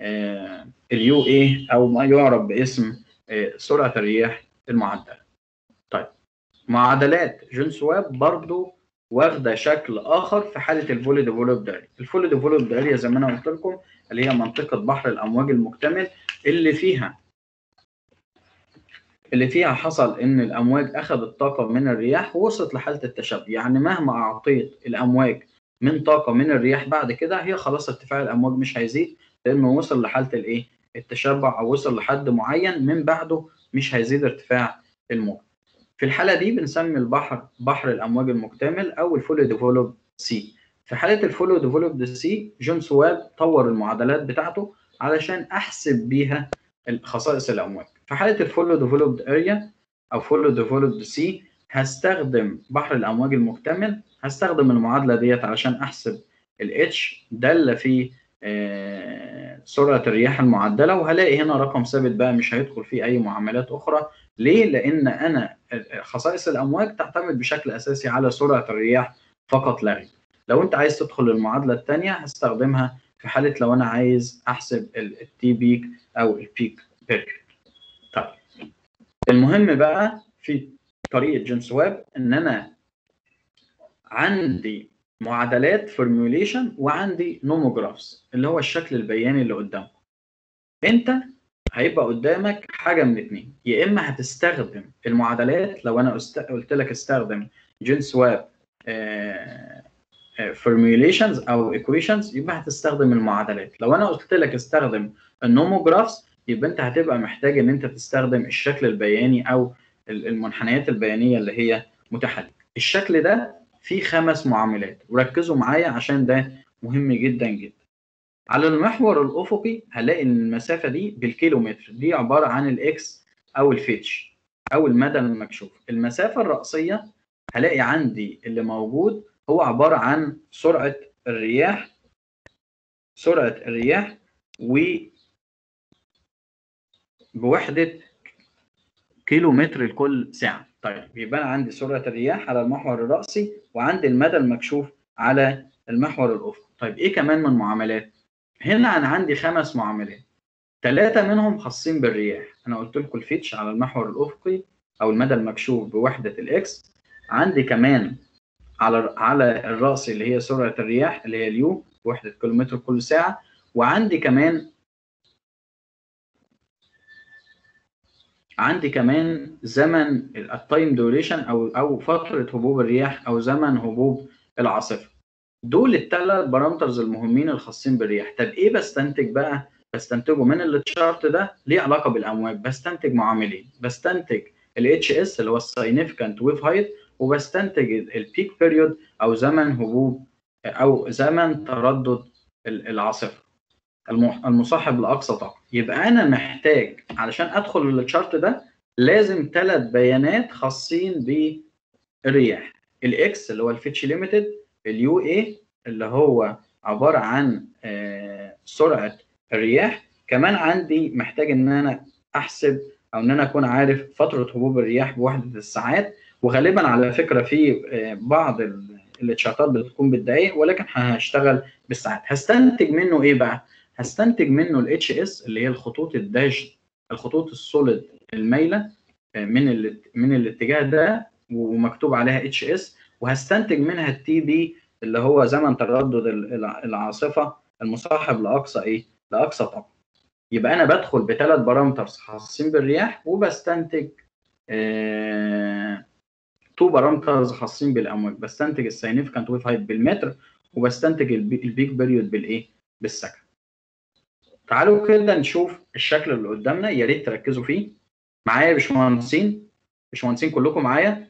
Speaker 1: اليو اي او ما يعرف باسم سرعه الرياح المعدله طيب معادلات جون سواب برضو واخده شكل اخر في حاله الفولي ديفلوبد اريا الفولي ديفلوبد اريا زي ما انا قلت لكم اللي هي منطقه بحر الامواج المكتمل اللي فيها اللي فيها حصل ان الامواج اخذت طاقه من الرياح ووصلت لحاله التشبع يعني مهما اعطيت الامواج من طاقه من الرياح بعد كده هي خلاص ارتفاع الامواج مش هيزيد لانه وصل لحاله الايه التشبع او وصل لحد معين من بعده مش هيزيد ارتفاع الموج في الحاله دي بنسمي البحر بحر الامواج المكتمل او الفولي ديفلوب سي في حاله الفولي ديفلوب سي جون سواب طور المعادلات بتاعته علشان احسب بيها خصائص الامواج في حاله الفولو ديفلوبد اريا او فولو ديفلوبد سي هستخدم بحر الامواج المكتمل هستخدم المعادله ديت علشان احسب الاتش داله في آه سرعه الرياح المعدله وهلاقي هنا رقم ثابت بقى مش هيدخل فيه اي معاملات اخرى ليه لان انا خصائص الامواج تعتمد بشكل اساسي على سرعه الرياح فقط لا غير لو انت عايز تدخل المعادله الثانيه هستخدمها في حاله لو انا عايز احسب التي بيك او البيك بيريود طيب المهم بقى في طريقه جون سواب ان انا عندي معادلات فورميوليشن وعندي نوموجرافز اللي هو الشكل البياني اللي قدامكم انت هيبقى قدامك حاجه من اتنين يا اما هتستخدم المعادلات لو انا است... قلت لك استخدم جون سواب فورميوليشنز او ايكويشنز يبقى هتستخدم المعادلات لو انا قلت لك استخدم النوموجرافز يبقى انت هتبقى محتاج ان انت تستخدم الشكل البياني او المنحنيات البيانيه اللي هي متاحه لك الشكل ده فيه خمس معاملات وركزوا معايا عشان ده مهم جدا جدا على المحور الافقي هلاقي ان المسافه دي بالكيلومتر دي عباره عن الاكس او الفيتش او المدى المكشوف المسافه الرأسيه هلاقي عندي اللي موجود هو عباره عن سرعه الرياح سرعه الرياح و بوحده كيلو متر لكل ساعه طيب يبقى انا عندي سرعه الرياح على المحور الرأسي وعندي المدى المكشوف على المحور الافقي طيب ايه كمان من معاملات هنا انا عندي خمس معاملات ثلاثه منهم خاصين بالرياح انا قلت لكم الفيتش على المحور الافقي او المدى المكشوف بوحده الاكس عندي كمان على على الراس اللي هي سرعه الرياح اللي هي اليو بوحده كيلومتر كل ساعه وعندي كمان عندي كمان زمن التايم دوريشن او او فتره هبوب الرياح او زمن هبوب العاصفه دول الثلاث بارامترز المهمين الخاصين بالرياح طب ايه بستنتج بقى بستنتجه من التشارت ده ليه علاقه بالامواج بستنتج معاملين بستنتج الاتش اس اللي هو الساينيفيكانت ويف هايت وبستنتج البيك بيريود او زمن هبوب او زمن تردد العاصفه المصاحب لاقصى طاقه يبقى انا محتاج علشان ادخل التشارت ده لازم ثلاث بيانات خاصين بالرياح الاكس اللي هو الفيتش ليميتد اليو اي اللي هو عباره عن سرعه الرياح كمان عندي محتاج ان انا احسب او ان انا اكون عارف فتره هبوب الرياح بوحده الساعات وغالبا على فكره في بعض التشارتات بتكون بالدقائق ولكن هشتغل بالساعات هستنتج منه ايه بقى هستنتج منه الاتش اس اللي هي الخطوط الداش الخطوط السوليد المايله من من الاتجاه ده ومكتوب عليها اتش اس وهستنتج منها التي بي اللي هو زمن تردد العاصفه المصاحب لاقصى ايه لاقصى طاقه يبقى انا بدخل بثلاث بارامترز خاصين بالرياح وبستنتج آه تو بارامترز خاصين بالامواج بستنتج الساينيفيكانت ويف هايت بالمتر وبستنتج البيك بيريود بالايه بالسكند تعالوا كده نشوف الشكل اللي قدامنا يا ريت تركزوا فيه معايا يا باشمهندسين باشمهندسين كلكم معايا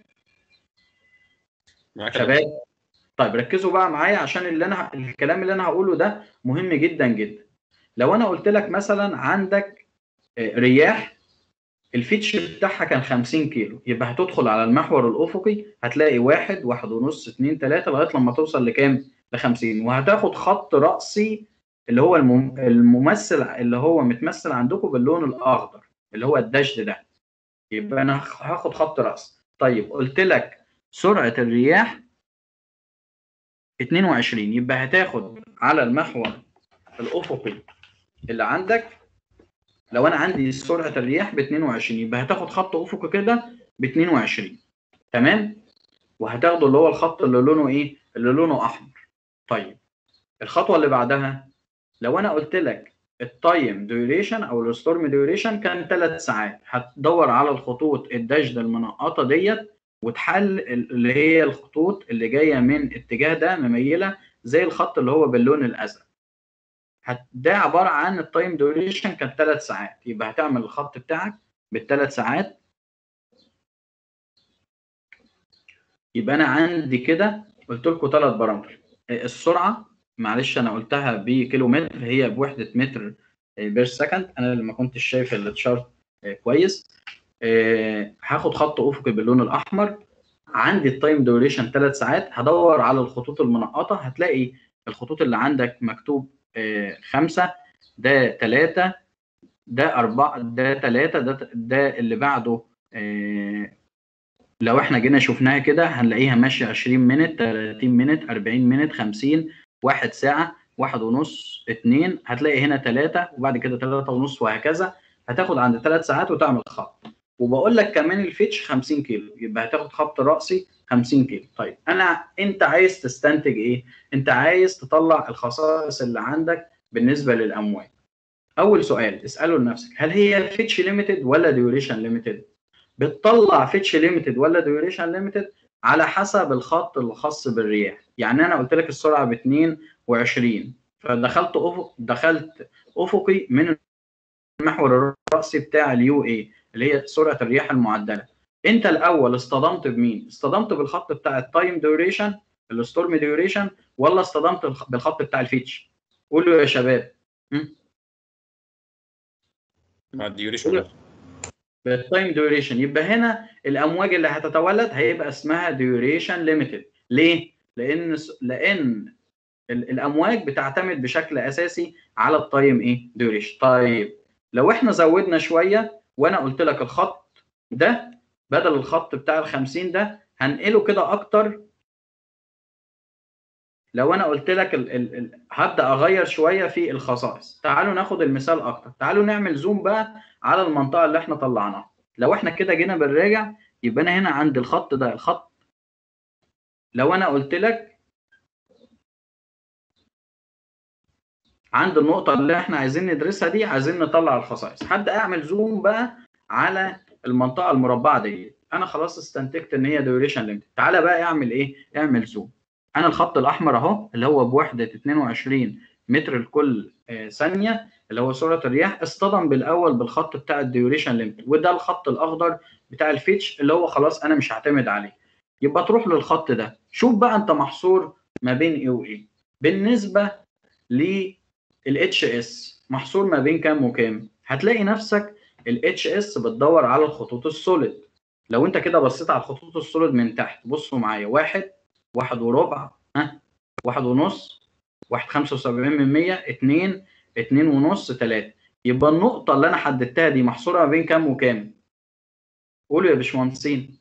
Speaker 3: معاك
Speaker 1: شباب طيب ركزوا بقى معايا عشان اللي انا الكلام اللي انا هقوله ده مهم جدا جدا لو انا قلت لك مثلا عندك رياح الفيتش بتاعها كان 50 كيلو يبقى هتدخل على المحور الافقي هتلاقي واحد واحد ونص اتنين تلاته لغايه لما توصل لكام؟ ل 50 وهتاخد خط راسي اللي هو الممثل اللي هو متمثل عندكم باللون الاخضر اللي هو الدشد ده يبقى انا هاخد خط راس طيب قلت لك سرعه الرياح 22 يبقى هتاخد على المحور الافقي اللي عندك لو انا عندي سرعه الرياح ب 22 يبقى هتاخد خط افقي كده ب 22 تمام وهتاخده اللي هو الخط اللي لونه ايه اللي لونه احمر طيب الخطوه اللي بعدها لو انا قلت لك التايم ديوريشن او الستورم ديوريشن كان 3 ساعات هتدور على الخطوط الدشد المنقطه ديت وتحل اللي هي الخطوط اللي جايه من اتجاه ده مميله زي الخط اللي هو باللون الازرق ده عباره عن التايم ديوريشن كان 3 ساعات يبقى هتعمل الخط بتاعك بالثلاث ساعات يبقى انا عندي كده قلت لكم ثلاث بارامتر السرعه معلش انا قلتها بكيلو متر هي بوحده متر بير سكند انا اللي ما كنتش شايف التشارت كويس هاخد خط افقي باللون الاحمر عندي التايم ديوريشن 3 ساعات هدور على الخطوط المنقطه هتلاقي الخطوط اللي عندك مكتوب خمسة ده ثلاثة ده أربعة ده ثلاثة ده ده اللي بعده لو احنا جينا شفناها كده هنلاقيها ماشية 20 منت 30 منت 40 منت 50 واحد ساعة واحد ونص اتنين هتلاقي هنا ثلاثة وبعد كده ثلاثة ونص وهكذا هتاخد عند ثلاث ساعات وتعمل خط وبقول لك كمان الفيتش 50 كيلو يبقى هتاخد خط رأسي 50 كيلو طيب انا انت عايز تستنتج ايه انت عايز تطلع الخصائص اللي عندك بالنسبه للامواج اول سؤال اساله لنفسك هل هي فيتش ليميتد ولا ديوريشن ليميتد بتطلع فيتش ليميتد ولا ديوريشن ليميتد على حسب الخط الخاص بالرياح يعني انا قلت لك السرعه ب 22 فدخلت افق دخلت افقي من المحور الراسي بتاع اليو اي اللي هي سرعه الرياح المعدله انت الاول اصطدمت بمين اصطدمت بالخط بتاع التايم ديوريشن الستورم ديوريشن ولا اصطدمت بالخط بتاع الفيتش قولوا يا شباب
Speaker 3: مع الديوريشن
Speaker 1: بالتايم ديوريشن يبقى هنا الامواج اللي هتتولد هيبقى اسمها ديوريشن ليميتد ليه لان لان الامواج بتعتمد بشكل اساسي على التايم ايه ديوريشن طيب لو احنا زودنا شويه وانا قلت لك الخط ده بدل الخط بتاع ال 50 ده هنقله كده اكتر لو انا قلت لك ال ال ال هبدا اغير شويه في الخصائص تعالوا ناخد المثال اكتر تعالوا نعمل زوم بقى على المنطقه اللي احنا طلعناها لو احنا كده جينا بنراجع يبقى انا هنا عند الخط ده الخط لو انا قلت لك عند النقطه اللي احنا عايزين ندرسها دي عايزين نطلع الخصائص هبدا اعمل زوم بقى على المنطقه المربعه دي انا خلاص استنتجت ان هي ديوريشن ليميت تعالى بقى اعمل ايه اعمل زوم انا الخط الاحمر اهو اللي هو بوحده 22 متر لكل آه، ثانيه اللي هو سرعه الرياح اصطدم بالاول بالخط بتاع الديوريشن ليميت وده الخط الاخضر بتاع الفيتش اللي هو خلاص انا مش هعتمد عليه يبقى تروح للخط ده شوف بقى انت محصور ما بين ايه وايه بالنسبه للاتش اس محصور ما بين كام وكام هتلاقي نفسك الاتش اس بتدور على الخطوط السوليد لو انت كده بصيت على الخطوط السوليد من تحت بصوا معايا واحد واحد وربع ها واحد ونص واحد خمسة وسبعين من مية اتنين اتنين ونص تلاتة يبقى النقطة اللي أنا حددتها دي محصورة ما بين كام وكام؟ قولوا يا باشمهندسين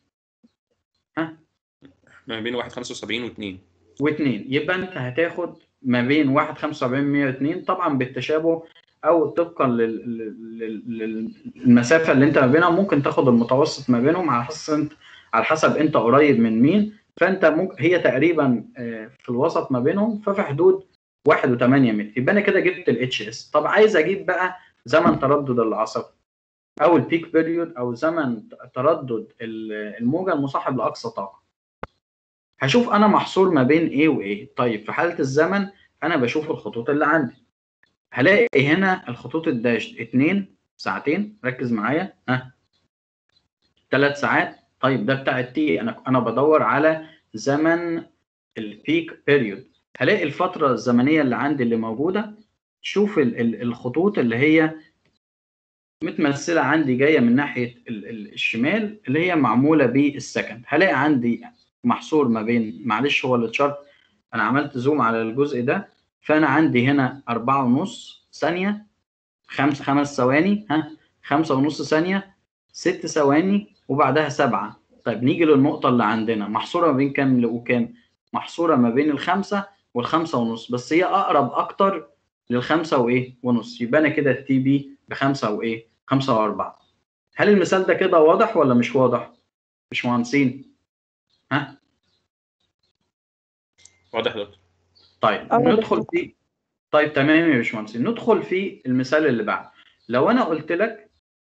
Speaker 3: ما بين 175 و2
Speaker 1: واثنين يبقى انت هتاخد ما بين 1 75 102 طبعا بالتشابه او طبقا لل- لل- لل- للمسافه اللي انت ما بينها ممكن تاخد المتوسط ما بينهم على حسب انت على حسب انت قريب من مين فانت ممكن هي تقريبا آه، في الوسط ما بينهم ففي حدود 1 و8 متر يبقى انا كده جبت الاتش اس طب عايز اجيب بقى زمن تردد العصب او البيك بيريود او زمن تردد ال- الموجه المصاحب لاقصى طاقه هشوف انا محصور ما بين ايه وايه طيب في حاله الزمن انا بشوف الخطوط اللي عندي هلاقي هنا الخطوط الداش اتنين ساعتين ركز معايا ها ثلاث ساعات طيب ده بتاع التي انا انا بدور على زمن البيك بيريود هلاقي الفتره الزمنيه اللي عندي اللي موجوده شوف ال- ال- الخطوط اللي هي متمثله عندي جايه من ناحيه ال- ال- الشمال اللي هي معموله بالسكند هلاقي عندي محصور ما بين معلش هو التشارت انا عملت زوم على الجزء ده فانا عندي هنا أربعة ونص ثانية خمس خمس ثواني ها خمسة ونص ثانية ست ثواني وبعدها سبعة طيب نيجي للنقطة اللي عندنا محصورة ما بين كام وكام محصورة ما بين الخمسة والخمسة ونص بس هي أقرب أكتر للخمسة وإيه ونص يبقى أنا كده التي بي بخمسة وإيه خمسة وأربعة هل المثال ده كده واضح ولا مش واضح؟ مش مهندسين ها
Speaker 3: واضح يا دكتور
Speaker 1: طيب
Speaker 2: أه،
Speaker 1: ندخل
Speaker 2: دكتور.
Speaker 1: في طيب تمام يا باشمهندس ندخل في المثال اللي بعد لو انا قلت لك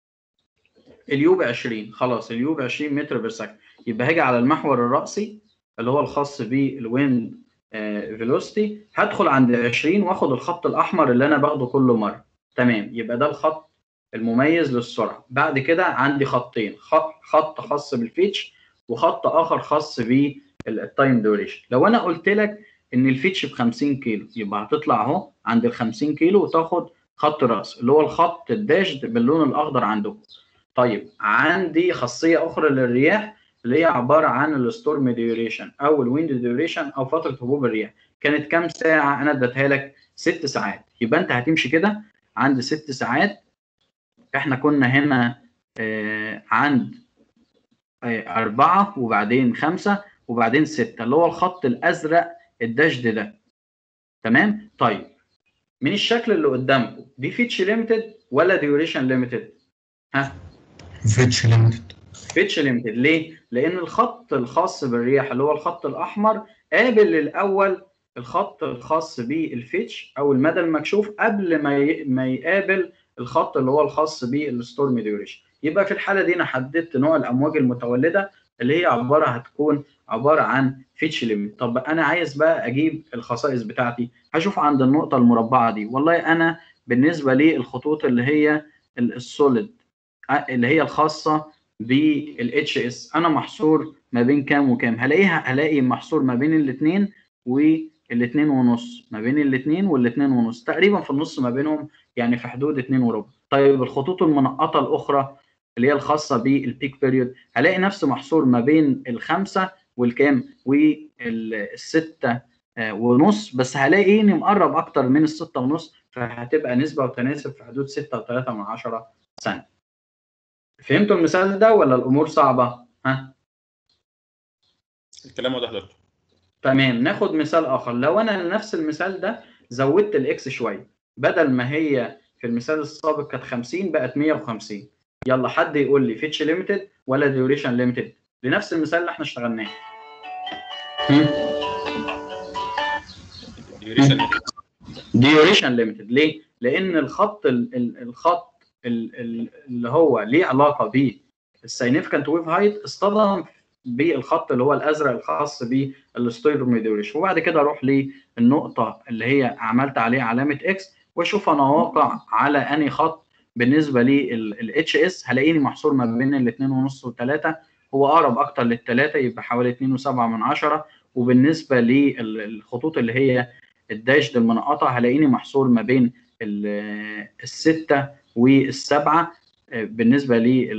Speaker 1: اليو ب 20 خلاص اليو ب 20 متر بير سكند يبقى هاجي على المحور الرأسي اللي هو الخاص بالويند فيلوسيتي هدخل عند 20 واخد الخط الاحمر اللي انا باخده كل مره تمام يبقى ده الخط المميز للسرعه بعد كده عندي خطين خط خط خاص بالفيتش وخط اخر خاص بالتايم دوريشن لو انا قلت لك ان الفيتش ب 50 كيلو يبقى هتطلع اهو عند ال 50 كيلو وتاخد خط راس اللي هو الخط الداش باللون الاخضر عندكم طيب عندي خاصيه اخرى للرياح اللي هي عباره عن الستورم ديوريشن او الويند ديوريشن او فتره هبوب الرياح كانت كام ساعه انا اديتها لك ست ساعات يبقى انت هتمشي كده عند ست ساعات احنا كنا هنا آه عند آه أربعة وبعدين خمسة وبعدين ستة اللي هو الخط الأزرق الدشد ده تمام طيب من الشكل اللي قدامكم دي فيتش ليميتد ولا ديوريشن ليميتد ها
Speaker 4: فيتش ليميتد
Speaker 1: فيتش ليميتد ليه لان الخط الخاص بالرياح اللي هو الخط الاحمر قابل الاول الخط الخاص بالفيتش او المدى المكشوف قبل ما ي... ما يقابل الخط اللي هو الخاص بالستورم ديوريشن يبقى في الحاله دي انا حددت نوع الامواج المتولده اللي هي عباره هتكون عباره عن فيتش ليميت طب انا عايز بقى اجيب الخصائص بتاعتي هشوف عند النقطه المربعه دي والله انا بالنسبه لي الخطوط اللي هي ال- السوليد أ- اللي هي الخاصه بالاتش اس انا محصور ما بين كام وكام هلاقيها هلاقي محصور ما بين الاثنين والاثنين ونص ما بين الاثنين والاثنين ونص تقريبا في النص ما بينهم يعني في حدود اتنين وربع طيب الخطوط المنقطه الاخرى اللي هي الخاصه بالبيك بيريود هلاقي نفسه محصور ما بين الخمسه والكام والسته آه، ونص بس هلاقي اني مقرب اكتر من الستة ونص فهتبقى نسبة وتناسب في حدود ستة وثلاثة من عشرة سنة فهمتوا المثال ده ولا الأمور صعبة؟ ها؟
Speaker 3: الكلام واضح يا دكتور
Speaker 1: تمام ناخد مثال آخر لو أنا لنفس المثال ده زودت الإكس شوية بدل ما هي في المثال السابق كانت 50 بقت 150 يلا حد يقول لي فيتش ليميتد ولا ديوريشن ليميتد لنفس المثال اللي احنا اشتغلناه هم؟
Speaker 3: ديوريشن
Speaker 1: ديوريشن ليميتد ليه؟ لان الخط ال ال الخط ال ال اللي هو ليه علاقه بالسيجنفكانت ويف هايت اصطدم بالخط اللي هو الازرق الخاص بالستيروميديوريشن وبعد كده اروح للنقطه اللي هي عملت عليه علامه اكس واشوف انا واقع على انهي خط بالنسبه للاتش اس هلاقيني محصور ما بين الاثنين ونص والثلاثه هو اقرب اكتر للثلاثه يبقى حوالي 2.7 من عشرة وبالنسبه للخطوط اللي هي الداش المنقطه هلاقيني محصور ما بين السته والسبعه بالنسبه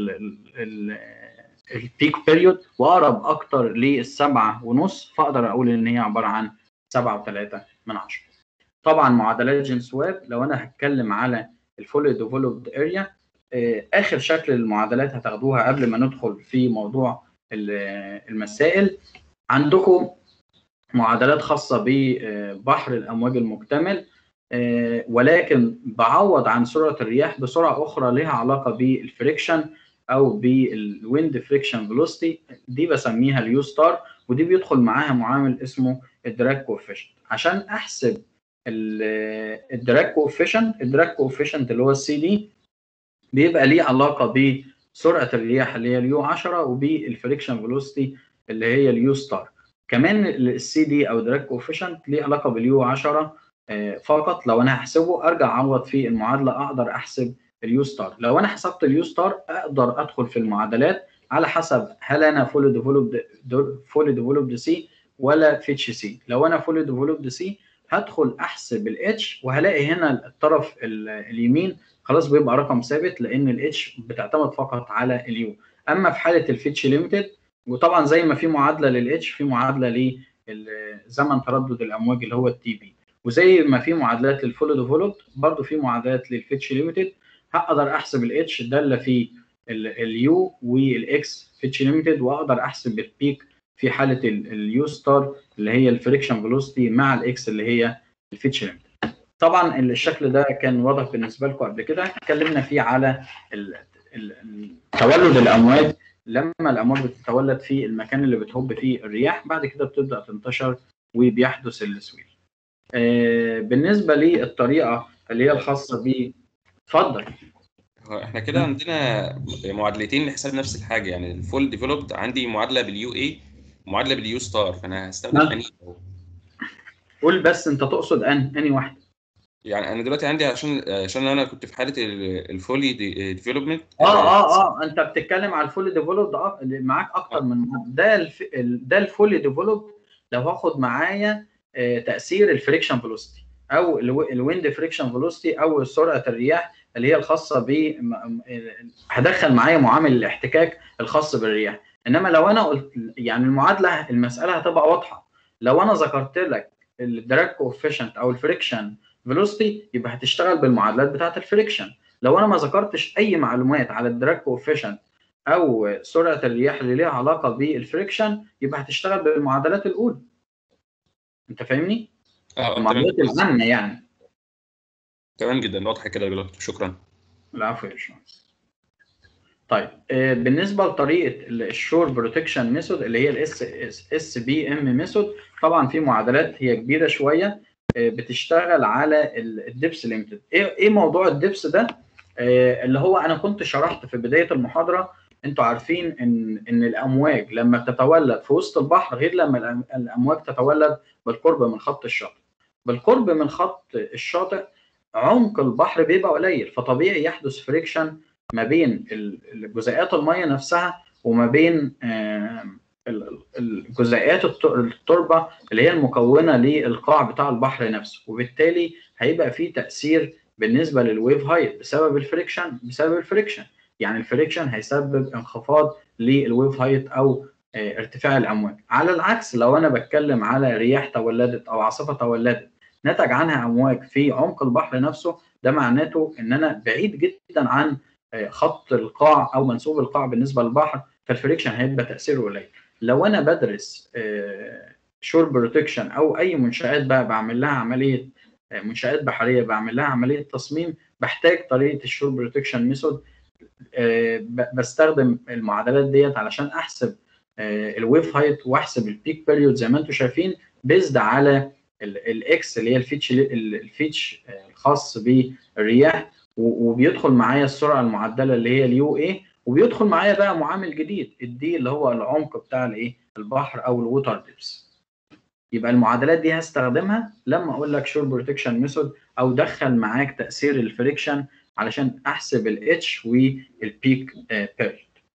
Speaker 1: للبيك بيريود واقرب اكتر للسبعه ونص فاقدر اقول ان هي عباره عن سبعه وثلاثه من عشره. طبعا معادلات جيمس ويب لو انا هتكلم على الفولي ديفلوبد اريا اخر شكل المعادلات هتاخدوها قبل ما ندخل في موضوع المسائل عندكم معادلات خاصه ببحر الامواج المكتمل ولكن بعوض عن سرعه الرياح بسرعه اخرى لها علاقه بالفريكشن او بالويند فريكشن فيلوسيتي دي بسميها اليو ستار ودي بيدخل معاها معامل اسمه الدراج كوفيشنت عشان احسب الدراج كوفيشنت الدراج كوفيشنت اللي هو السي دي بيبقى ليه علاقه بسرعه الرياح اللي هي اليو 10 وبالفريكشن فيلوسيتي اللي هي اليو ستار كمان السي دي او دراج كوفيشنت ليه علاقه باليو 10 فقط لو انا هحسبه ارجع اعوض في المعادله اقدر احسب اليو ستار لو انا حسبت اليو ستار اقدر ادخل في المعادلات على حسب هل انا فولي ديفلوبد فولي ديفلوبد سي ولا فيتش سي لو انا فولي ديفلوبد سي هدخل احسب الاتش وهلاقي هنا الطرف اليمين خلاص بيبقى رقم ثابت لان الاتش بتعتمد فقط على اليو اما في حاله الفيتش ليميتد وطبعا زي ما في معادله للاتش في معادله لزمن تردد الامواج اللي هو التي بي وزي ما في معادلات للفول ديفلوبد برضه في معادلات للفيتش ليميتد هقدر احسب الاتش داله في اليو والاكس فيتش ليميتد واقدر احسب البيك في حاله اليو ستار اللي هي الفريكشن فيلوسيتي مع الاكس اللي هي الفيتش ليميتد طبعا الشكل ده كان واضح بالنسبه لكم قبل كده اتكلمنا فيه على تولد الامواج لما الامواج بتتولد في المكان اللي بتهب فيه الرياح بعد كده بتبدا تنتشر وبيحدث السويل آه بالنسبه للطريقه اللي هي الخاصه ب اتفضل
Speaker 3: احنا كده عندنا معادلتين لحساب نفس الحاجه يعني الفول ديفلوبد عندي معادله باليو اي ومعادله باليو ستار فانا هستخدم انهي
Speaker 1: قول بس انت تقصد ان انهي واحده
Speaker 3: يعني انا دلوقتي عندي عشان عشان انا كنت في حاله الفولي ديفلوبمنت
Speaker 1: اه اه اه انت بتتكلم على الفولي ديفلوبد معاك اكتر من ده الف... ده الفولي ديفلوبد لو هاخد معايا تاثير الفريكشن فيلوسيتي او الويند فريكشن فيلوسيتي او سرعه الرياح اللي هي الخاصه ب هدخل معايا معامل الاحتكاك الخاص بالرياح انما لو انا قلت يعني المعادله المساله هتبقى واضحه لو انا ذكرت لك الدراج كوفيشنت او الفريكشن فيلوسيتي يبقى هتشتغل بالمعادلات بتاعه الفريكشن لو انا ما ذكرتش اي معلومات على الدراج كوفيشنت او سرعه الرياح اللي ليها علاقه بالفريكشن يبقى هتشتغل بالمعادلات الاولى انت فاهمني
Speaker 3: اه
Speaker 1: المعادلات العامه يعني
Speaker 3: تمام جدا واضحه كده يا دكتور شكرا
Speaker 1: العفو يا باشمهندس طيب آه بالنسبه لطريقه الشور بروتكشن ميثود اللي هي الاس اس بي ام ميثود طبعا في معادلات هي كبيره شويه آه بتشتغل على الدبس ليميتد ايه ايه موضوع الدبس ده آه اللي هو انا كنت شرحت في بدايه المحاضره انتوا عارفين ان ان الامواج لما تتولد في وسط البحر غير لما الامواج تتولد بالقرب من خط الشاطئ بالقرب من خط الشاطئ عمق البحر بيبقى قليل فطبيعي يحدث فريكشن ما بين جزيئات الميه نفسها وما بين الجزيئات التربه اللي هي المكونه للقاع بتاع البحر نفسه وبالتالي هيبقى في تاثير بالنسبه للويف هايت بسبب الفريكشن بسبب الفريكشن يعني الفريكشن هيسبب انخفاض للويف هايت او ارتفاع الامواج على العكس لو انا بتكلم على رياح تولدت او عاصفه تولدت نتج عنها امواج في عمق البحر نفسه ده معناته ان انا بعيد جدا عن خط القاع او منسوب القاع بالنسبه للبحر فالفريكشن هيبقى تاثيره قليل لو انا بدرس شور بروتكشن او اي منشات بقى بعمل لها عمليه منشات بحريه بعمل لها عمليه تصميم بحتاج طريقه الشور بروتكشن ميثود بستخدم المعادلات ديت علشان احسب الويف هايت واحسب البيك بيريود زي ما انتم شايفين بيزد على الاكس اللي هي الفيتش الفيتش آه، الخاص بالرياح و- وبيدخل معايا السرعه المعدله اللي هي اليو اي وبيدخل معايا بقى معامل جديد الدي اللي هو العمق بتاع الايه البحر او الووتر ديبس يبقى المعادلات دي هستخدمها لما اقول لك شور بروتكشن ميثود او دخل معاك تاثير الفريكشن علشان احسب الاتش والبيك بيريد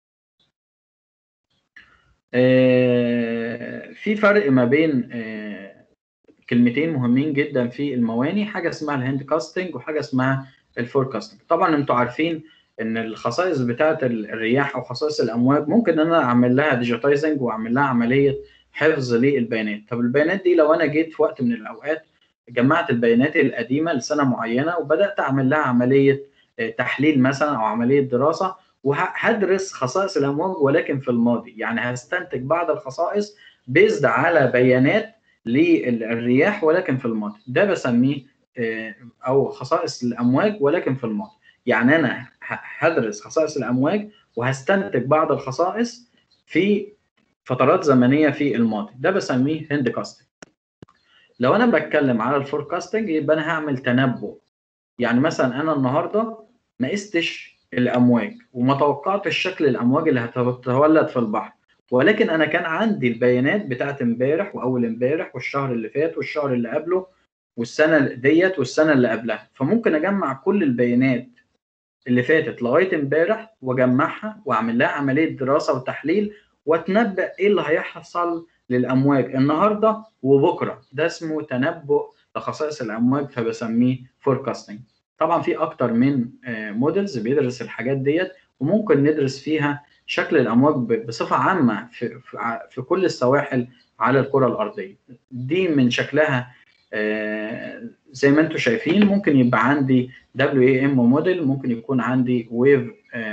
Speaker 1: في فرق ما بين آه، كلمتين مهمين جدا في المواني حاجه اسمها الهاند كاستنج وحاجه اسمها الفوركاستنج طبعا انتوا عارفين ان الخصائص بتاعه الرياح او خصائص الامواج ممكن ان انا اعمل لها ديجيتايزنج واعمل لها عمليه حفظ للبيانات طب البيانات دي لو انا جيت في وقت من الاوقات جمعت البيانات القديمه لسنه معينه وبدات اعمل لها عمليه آه، تحليل مثلا او عمليه دراسه وهدرس خصائص الامواج ولكن في الماضي يعني هستنتج بعض الخصائص بيزد على بيانات للرياح ولكن في الماضي ده بسميه آه، او خصائص الامواج ولكن في الماضي يعني انا ه- هدرس خصائص الامواج وهستنتج بعض الخصائص في فترات زمنيه في الماضي ده بسميه هند كاستنج لو انا بتكلم على الفوركاستنج يبقى انا هعمل تنبؤ يعني مثلا انا النهارده ما قستش الامواج وما توقعتش شكل الامواج اللي هتتولد في البحر ولكن انا كان عندي البيانات بتاعت امبارح واول امبارح والشهر اللي فات والشهر اللي قبله والسنه ديت والسنه اللي قبلها فممكن اجمع كل البيانات اللي فاتت لغايه امبارح واجمعها واعمل لها عمليه دراسه وتحليل واتنبأ ايه اللي هيحصل للامواج النهارده وبكره ده اسمه تنبؤ لخصائص الامواج فبسميه فوركاستنج طبعا في اكتر من موديلز بيدرس الحاجات ديت وممكن ندرس فيها شكل الامواج ب- بصفه عامه في في ع- في كل السواحل على الكره الارضيه دي من شكلها آه، زي ما انتم شايفين ممكن يبقى عندي WAM موديل ممكن يكون عندي ويف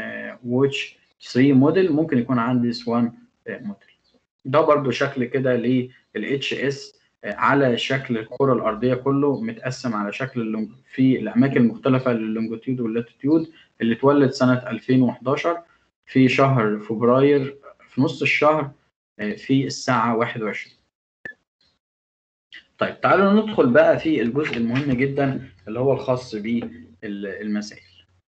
Speaker 1: ووتش 3 موديل ممكن يكون عندي سوان موديل ده برضو شكل كده لل HS على شكل الكرة الأرضية كله متقسم على شكل اللونج... في الأماكن المختلفة لللونجيتيود واللاتيتيود اللي اتولد سنة 2011 في شهر فبراير في نص الشهر آه، في الساعة 21 طيب تعالوا ندخل بقى في الجزء المهم جدا اللي هو الخاص بالمسائل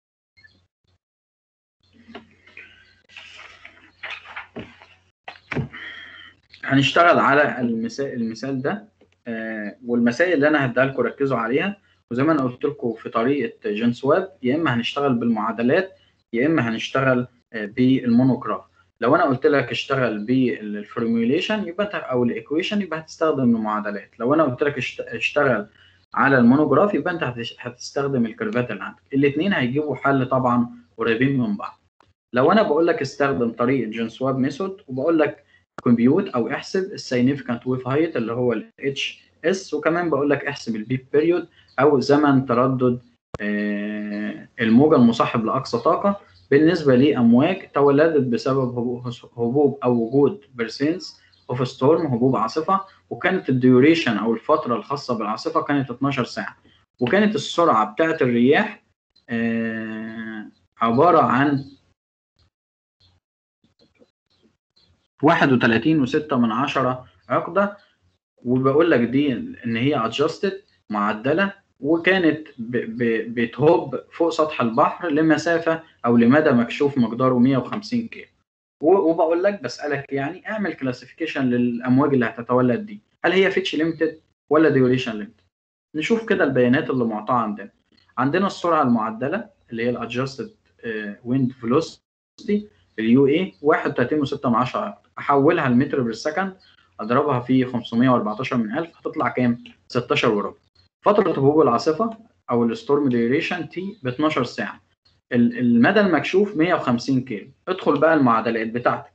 Speaker 1: هنشتغل على المثال المثال ده آه، والمسائل اللي انا هديها لكم ركزوا عليها وزي ما انا قلت لكم في طريقه جين سواب يا اما هنشتغل بالمعادلات يا اما هنشتغل آه، بالمونوجراف لو انا قلت لك اشتغل بالفورميوليشن يبقى انت او الايكويشن يبقى هتستخدم المعادلات لو انا قلت لك اشت- اشتغل على المونوجراف يبقى انت هتش- هتستخدم الكيرفات اللي عندك الاثنين هيجيبوا حل طبعا قريبين من بعض لو انا بقول لك استخدم طريقه جين سواب ميثود وبقول لك كومبيوت او احسب السيجنيفيكانت ويف هايت اللي هو الاتش اس وكمان بقول لك احسب البيك بيريود او زمن تردد آه، الموجه المصاحب لاقصى طاقه بالنسبه لامواج تولدت بسبب هبوب هبوب او وجود برسينس اوف ستورم هبوب عاصفه وكانت الديوريشن او الفتره الخاصه بالعاصفه كانت 12 ساعه وكانت السرعه بتاعه الرياح آه، عباره عن 31 وستة من عشرة عقدة وبقول لك دي ان هي ادجستد معدله وكانت ب- ب- بتهب فوق سطح البحر لمسافه او لمدى مكشوف مقداره 150 كيلو و- وبقول لك بسالك يعني اعمل كلاسيفيكيشن للامواج اللي هتتولد دي هل هي فيتش ليميتد ولا ديوريشن ليميتد نشوف كده البيانات اللي معطاه عندنا عندنا السرعه المعدله اللي هي الادجستد ويند فيلوسيتي اليو اي 31.6 احولها لمتر بالسكند اضربها في 514 من 1000 هتطلع كام 16 وربع فتره هبوب العاصفه او الستورم ديوريشن تي ب 12 ساعه ال- المدى المكشوف 150 كيلو ادخل بقى المعادلات بتاعتك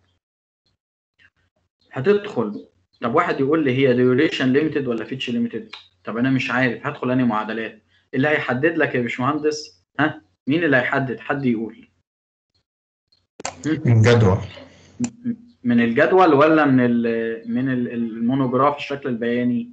Speaker 1: هتدخل طب واحد يقول لي هي ديوريشن ليميتد ولا فيتش ليميتد طب انا مش عارف هدخل انهي معادلات اللي هيحدد لك يا باشمهندس ها مين اللي هيحدد حد يقول
Speaker 4: الجدول
Speaker 1: من الجدول ولا من ال من ال- المونوجراف الشكل البياني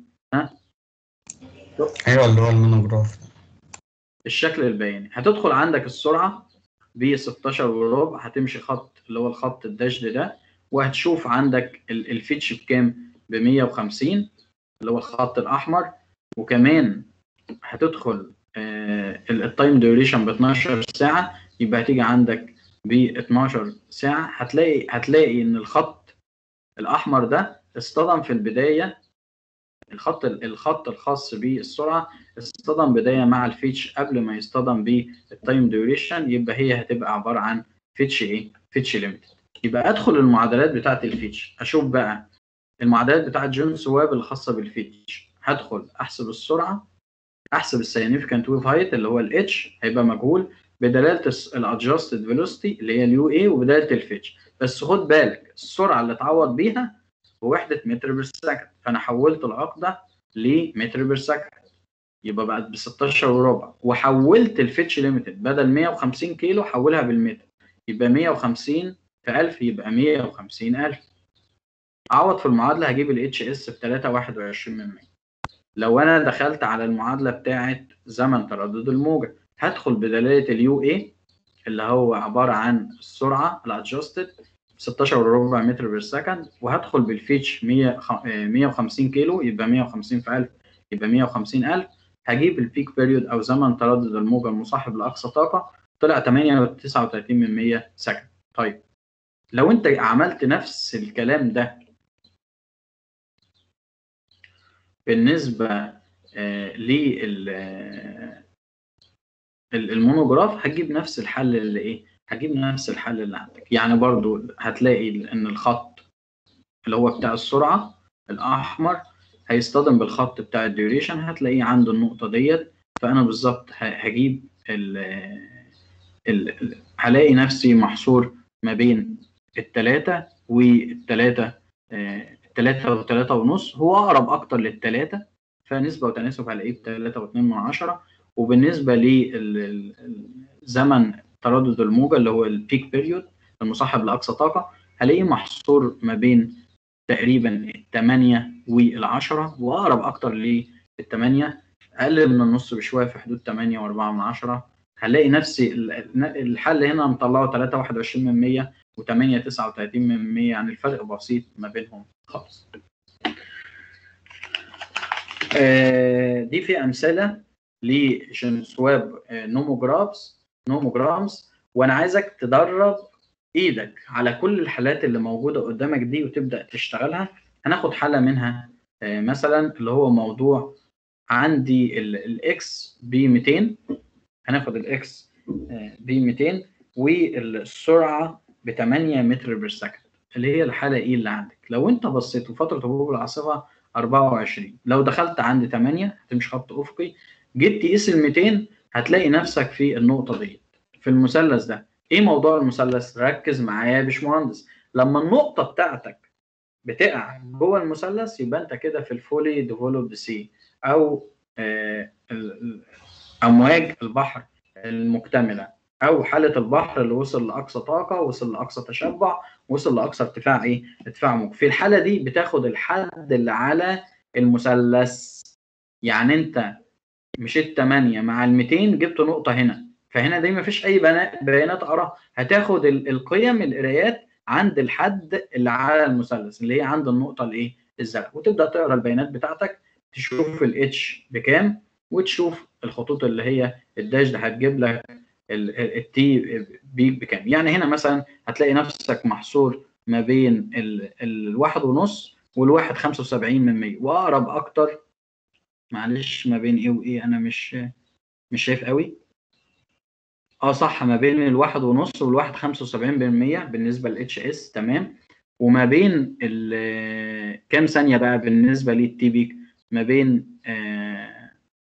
Speaker 4: ايوه اللي هو المونوجراف
Speaker 1: الشكل البياني هتدخل عندك السرعه ب 16 وربع هتمشي خط اللي هو الخط الدشد ده وهتشوف عندك ال- الفيتش بكام ب 150 اللي هو الخط الاحمر وكمان هتدخل التايم ديوريشن ب 12 ساعه يبقى هتيجي عندك ب 12 ساعه هتلاقي هتلاقي ان الخط الاحمر ده اصطدم في البدايه الخط الخط الخاص بالسرعه اصطدم بدايه مع الفيتش قبل ما يصطدم بالتايم ديوريشن يبقى هي هتبقى عباره عن فيتش ايه فيتش ليميتد يبقى ادخل المعادلات بتاعه الفيتش اشوف بقى المعادلات بتاعه جون سواب الخاصه بالفيتش هدخل احسب السرعه احسب السيجنيفيكانت ويف هايت اللي هو الاتش هيبقى مجهول بدلاله الادجستد فيلوسيتي اللي هي اليو اي وبدلاله الفيتش بس خد بالك السرعه اللي اتعوض بيها بوحده متر بير سكند فانا حولت العقده لمتر بير سكند يبقى بقت ب 16 وربع وحولت الفيتش ليميتد بدل 150 كيلو حولها بالمتر يبقى 150 في 1000 يبقى 150000 اعوض في المعادله هجيب الاتش اس ب 3.21 من 100 لو انا دخلت على المعادله بتاعه زمن تردد الموجه هدخل بدلاله اليو اي اللي هو عباره عن السرعه الادجستد 16 وربع متر بير سكند وهدخل بالفيتش 100 150 كيلو يبقى 150 في 1000 يبقى 150000 هجيب البيك بيريود او زمن تردد الموجه المصاحب لاقصى طاقه طلع 8.39 من 100 سكند طيب لو انت عملت نفس الكلام ده بالنسبه آه لل المونوجراف هتجيب نفس الحل اللي ايه هتجيب نفس الحل اللي عندك يعني برضو هتلاقي ان الخط اللي هو بتاع السرعه الاحمر هيصطدم بالخط بتاع الديوريشن هتلاقيه عنده النقطه ديت فانا بالظبط هجيب ال ال هلاقي نفسي محصور ما بين التلاتة والتلاتة التلاتة والتلاتة ونص هو أقرب أكتر للتلاتة فنسبة وتناسب هلاقيه بتلاتة واتنين من عشرة وبالنسبة للزمن تردد الموجة اللي هو البيك بيريود المصاحب لأقصى طاقة هلاقيه محصور ما بين تقريبا التمانية والعشرة وأقرب أكتر للتمانية أقل من النص بشوية في حدود تمانية وأربعة من عشرة هلاقي نفسي الحل هنا مطلعه تلاتة واحد وعشرين من مية وتمانية تسعة وتلاتين من مية يعني الفرق بسيط ما بينهم خالص. آه دي في أمثلة لجنسواب نوموجرافز نوموجرامز وأنا عايزك تدرب إيدك على كل الحالات اللي موجودة قدامك دي وتبدأ تشتغلها هناخد حالة منها آه مثلا اللي هو موضوع عندي الاكس ب 200 هناخد الاكس ب 200 والسرعه ب 8 متر بير سكند اللي هي الحاله ايه اللي عندك لو انت بصيت وفتره هبوب العاصفه 24 لو دخلت عند 8 هتمشي خط افقي جيت تقيس ال 200 هتلاقي نفسك في النقطه ديت في المثلث ده ايه موضوع المثلث ركز معايا يا باشمهندس لما النقطه بتاعتك بتقع جوه المثلث يبقى انت كده في الفولي ديفلوبد سي او آه امواج البحر المكتمله او حاله البحر اللي وصل لاقصى طاقه وصل لاقصى تشبع وصل لاقصى ارتفاع ايه ارتفاع موج في الحاله دي بتاخد الحد اللي على المثلث يعني انت مشيت 8 مع ال 200 جبت نقطه هنا فهنا دي ما فيش اي بيانات اقراها هتاخد القيم القرايات عند الحد اللي على المثلث اللي هي عند النقطه الايه الزرقاء وتبدا تقرا البيانات بتاعتك تشوف الاتش بكام وتشوف الخطوط اللي هي الداش ده هتجيب لك التي بي بكام يعني هنا مثلا هتلاقي نفسك محصور ما بين الواحد ونص والواحد خمسة وسبعين من مية وأقرب أكتر معلش ما بين إيه وإيه أنا مش مش شايف قوي اه صح ما بين الواحد ونص والواحد خمسة وسبعين بالمية بالنسبة للاتش اس تمام وما بين كام ثانية بقى بالنسبة للتي بيك ما بين آه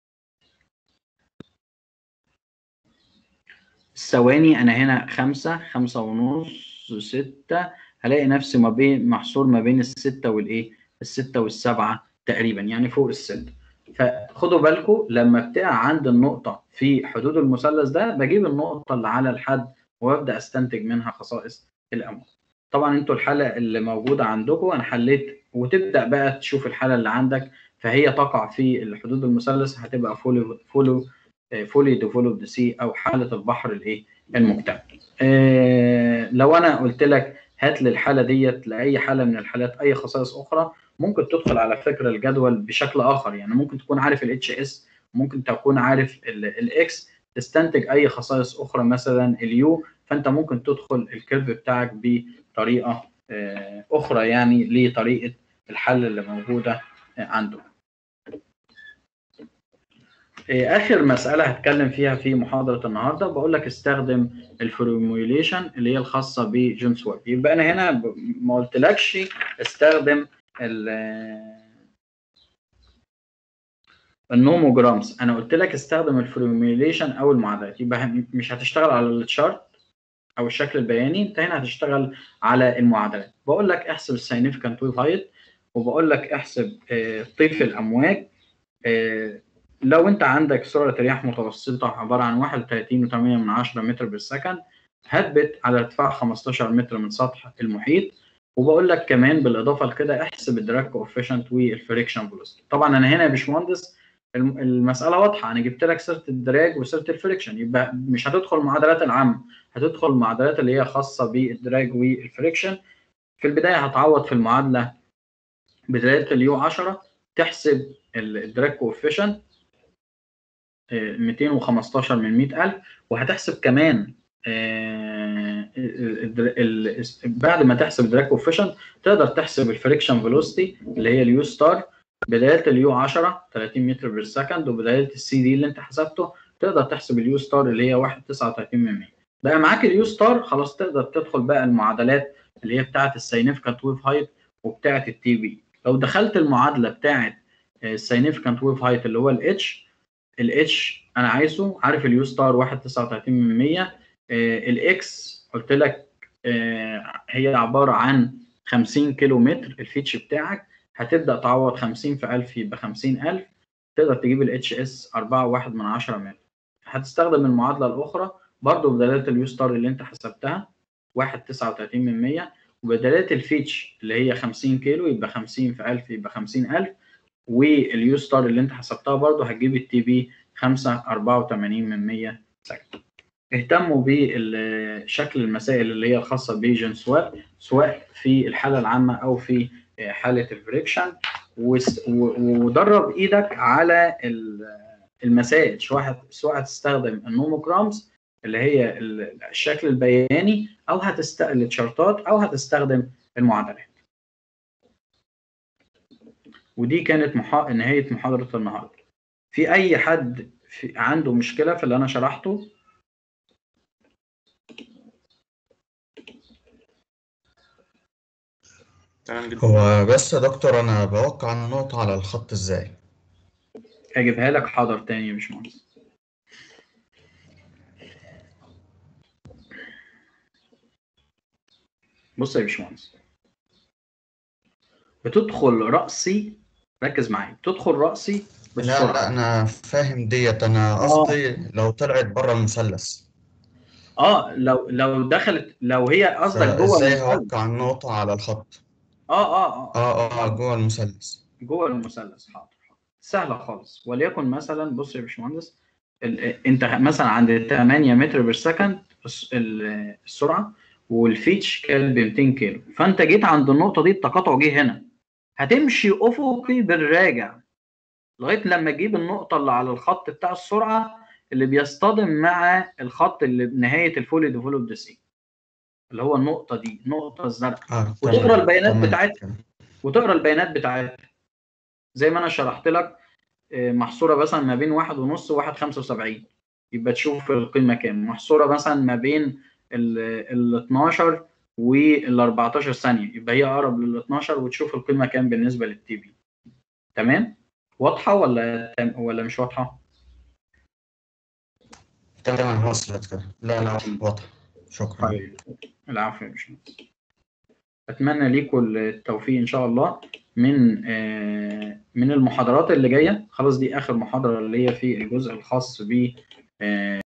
Speaker 1: الثواني انا هنا خمسة خمسة ونص ستة هلاقي نفسي ما بين محصور ما بين الستة والايه الستة والسبعة تقريبا يعني فوق الستة فخدوا بالكم لما بتقع عند النقطة في حدود المثلث ده بجيب النقطة اللي على الحد وابدا استنتج منها خصائص الامواج طبعا انتوا الحالة اللي موجودة عندكم انا حليت وتبدا بقى تشوف الحالة اللي عندك فهي تقع في الحدود المثلث هتبقى فولي فولو فولي ديفلوبد سي او حاله البحر الايه المكتمل آه لو انا قلت لك هات لي الحاله ديت لاي حاله من الحالات اي خصائص اخرى ممكن تدخل على فكره الجدول بشكل اخر يعني ممكن تكون عارف الاتش اس ممكن تكون عارف الاكس تستنتج اي خصائص اخرى مثلا اليو فانت ممكن تدخل الكيرف بتاعك بطريقه آه، اخرى يعني لطريقه الحل اللي موجوده آه، عنده آه، اخر مساله هتكلم فيها في محاضره النهارده بقول لك استخدم الفورميوليشن اللي هي الخاصه بجيمس ويب يبقى انا هنا ب- ما قلتلكش استخدم ال- النوموجرامز انا قلت لك استخدم الفورميوليشن او المعادلات يبقى هم- مش هتشتغل على التشارت او الشكل البياني انت هنا هتشتغل على المعادلات بقول لك احسب السيجنيفيكانت ويف هايت وبقول لك احسب آه، طيف الامواج آه، لو انت عندك سرعه رياح متوسطه عباره عن 31.8 متر بالسكند هثبت على ارتفاع 15 متر من سطح المحيط وبقول لك كمان بالاضافه لكده احسب الدراج كوفيشنت والفريكشن فيلوسيتي طبعا انا هنا يا باشمهندس الم- المساله واضحه انا جبت لك سيره الدراج وسيره الفريكشن يبقى مش هتدخل المعادلات العامه هتدخل المعادلات اللي هي خاصه بالدراج والفريكشن في البدايه هتعوض في المعادله بدلاله اليو 10 تحسب ال- الدراج كوفيشنت 215 من 100000 وهتحسب كمان آه، ال- ال- ال- بعد ما تحسب الدراج كوفيشنت تقدر تحسب الفريكشن فيلوسيتي اللي هي اليو ستار بدايه اليو 10 30 متر بير سكند وبدايه السي دي اللي انت حسبته تقدر تحسب اليو ستار اللي هي 1.39 من 100 بقى معاك اليو ستار خلاص تقدر تدخل بقى المعادلات اللي هي بتاعه السيجنيفيكانت ويف هايت وبتاعه التي بي لو دخلت المعادله بتاعه السيجنيفيكانت ويف هايت اللي هو الاتش الاتش انا عايزه عارف اليو ستار 1.39 من 100 الاكس قلت لك آه، هي عباره عن 50 كيلو متر الفيتش بتاعك هتبدا تعوض 50 في 1000 يبقى 50000 تقدر تجيب الاتش اس 4.1 من 10 متر هتستخدم المعادله الاخرى برضو بدلاله اليو ستار اللي انت حسبتها 1.39 من 100 وبدلاله الفيتش اللي هي 50 كيلو يبقى 50 في 1000 يبقى 50000 واليو ستار اللي انت حسبتها برضو هتجيب التي بي 5 84 من 100 سكند اهتموا بشكل المسائل اللي هي الخاصه بيجن سواء سواء في الحاله العامه او في حاله الفريكشن وس- و- ودرب ايدك على ال- المسائل سواء سواء هتستخدم النوموجرامز اللي هي ال- الشكل البياني او هتستخدم التشارتات او هتستخدم المعادلات ودي كانت محا... نهايه محاضره النهارده في اي حد في عنده مشكله في اللي انا شرحته
Speaker 3: تمام جدا
Speaker 4: هو بس يا دكتور انا بوقع النقطة على الخط ازاي
Speaker 1: هجيبها لك حاضر تاني يا باشمهندس بص يا باشمهندس بتدخل رأسي ركز معايا بتدخل رأسي
Speaker 4: لا
Speaker 1: بالسرعة
Speaker 4: لا انا فاهم ديت انا قصدي لو طلعت بره المثلث
Speaker 1: اه لو لو دخلت لو هي قصدك جوه
Speaker 4: ازاي
Speaker 1: المثلث
Speaker 4: هوقع النقطة على الخط
Speaker 1: اه اه اه
Speaker 4: اه اه جوه المثلث
Speaker 1: جوه المثلث حاضر سهلة خالص وليكن مثلا بص يا باشمهندس ال- انت مثلا عند 8 متر بير سكند الس- ال- السرعة والفيتش كان ب 200 كيلو فانت جيت عند النقطة دي التقاطع جه هنا هتمشي افقي بالراجع لغاية لما تجيب النقطة اللي على الخط بتاع السرعة اللي بيصطدم مع الخط اللي بنهاية الفولي ديفلوبد سي اللي هو النقطة دي النقطة الزرقاء
Speaker 4: اه
Speaker 1: وتقرا
Speaker 4: تمام،
Speaker 1: البيانات
Speaker 4: تمام
Speaker 1: بتاعتها.
Speaker 4: كده.
Speaker 1: وتقرا البيانات بتاعتها زي ما انا شرحت لك آه، محصوره مثلا ما بين واحد ونص وواحد خمسة وسبعين يبقى تشوف القيمه كام محصوره مثلا ما بين ال ال 12 وال 14 ثانيه يبقى هي اقرب لل 12 وتشوف القيمه كام بالنسبه للتي بي تمام واضحه ولا تم- ولا مش واضحه
Speaker 4: تمام وصلت كده لا لا واضح شكرا
Speaker 1: طيب العفو يا باشمهندس اتمنى ليكم التوفيق ان شاء الله من آه، من المحاضرات اللي جايه خلاص دي اخر محاضره اللي هي في الجزء الخاص ب